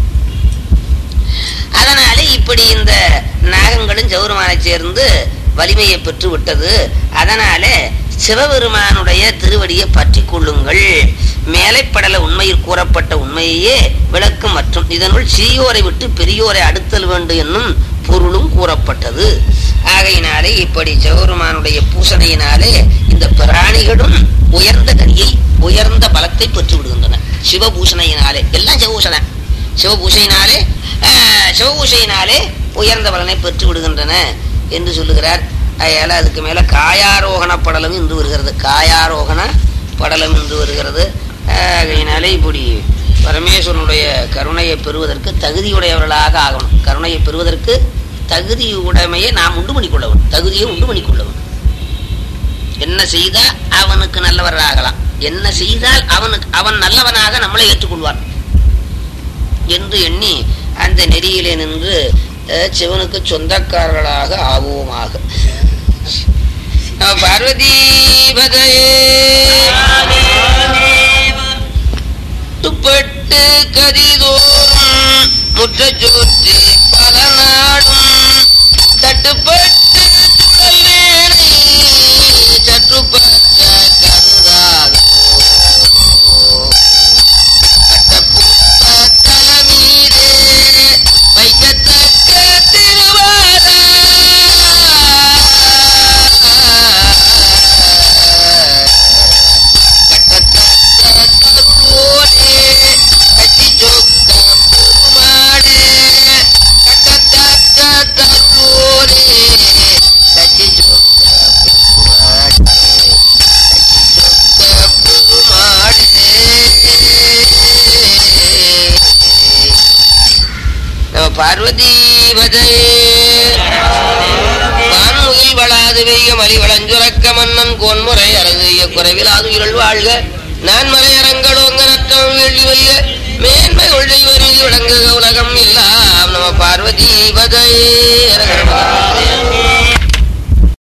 அதனாலே இப்படி இந்த நாகங்களும் சௌரமானை சேர்ந்து வலிமையை பெற்று விட்டது அதனாலே சிவபெருமானுடைய திருவடியை பற்றி கொள்ளுங்கள் மேலைப்படல உண்மையில் கூறப்பட்ட உண்மையையே விளக்கும் மற்றும் இதனுள் சிறியோரை விட்டு பெரியோரை அடுத்தல் வேண்டும் என்னும் பொருளும் கூறப்பட்டது ஆகையினாலே இப்படி சிவபெருமானுடைய பூசணையினாலே இந்த பிராணிகளும் உயர்ந்த கனியை உயர்ந்த பலத்தை பெற்று விடுகின்றன சிவபூஷணையினாலே எல்லாம் சிவபூஷணை சிவபூஷையினாலே ஆஹ், சிவபூஷையினாலே உயர்ந்த பலனை பெற்று விடுகின்றன என்று சொல்லுகிறார் அதனால அதுக்கு மேல காயாரோகண படலம் என்று வருகிறது காயாரோகண படலம் என்று வருகிறது ஆகையினாலே இப்படி பரமேஸ்வரனுடைய கருணையை பெறுவதற்கு தகுதியுடையவர்களாக ஆகணும் கருணையை பெறுவதற்கு தகுதி உடைமையை நாம் உண்டு பண்ணிக்கொள்ளவன் தகுதியை உண்டு பண்ணிக்கொள்ளவன் என்ன செய்தா அவனுக்கு நல்லவராகலாம் என்ன செய்தால் அவனுக்கு அவன் நல்லவனாக நம்மளை ஏற்றுக்கொள்வான் என்று எண்ணி அந்த நெறியிலே நின்று அஹ், சிவனுக்கு சொந்தக்காரர்களாக ஆவோமாக நம பார்வதி பதையே துப்பட்டு கதிதோறும் முற்ற சுற்றி பல நாடும் தட்டுப்பட்டு சுடல் வேலை சற்றுப்பட்ட கருதாக கட்டப்புத்த தலமீதே வைக்கத்தக்க திருவாரா கட்டத்தக்க கருவோர் பார்வதீபதே வான்முகில் வளாது வெய்ய மலி வளஞ்சுரக்க மன்னன் கோன்முறை அரசிய குறைவிலாது உயிரல் வாழ்க நான் மலையரங்களோங்க நற்றம் வெள்ளி வைய மேன்மை ஒழிவரில் விளங்குக உலகம் எல்லாம் நம பார்வதீபதே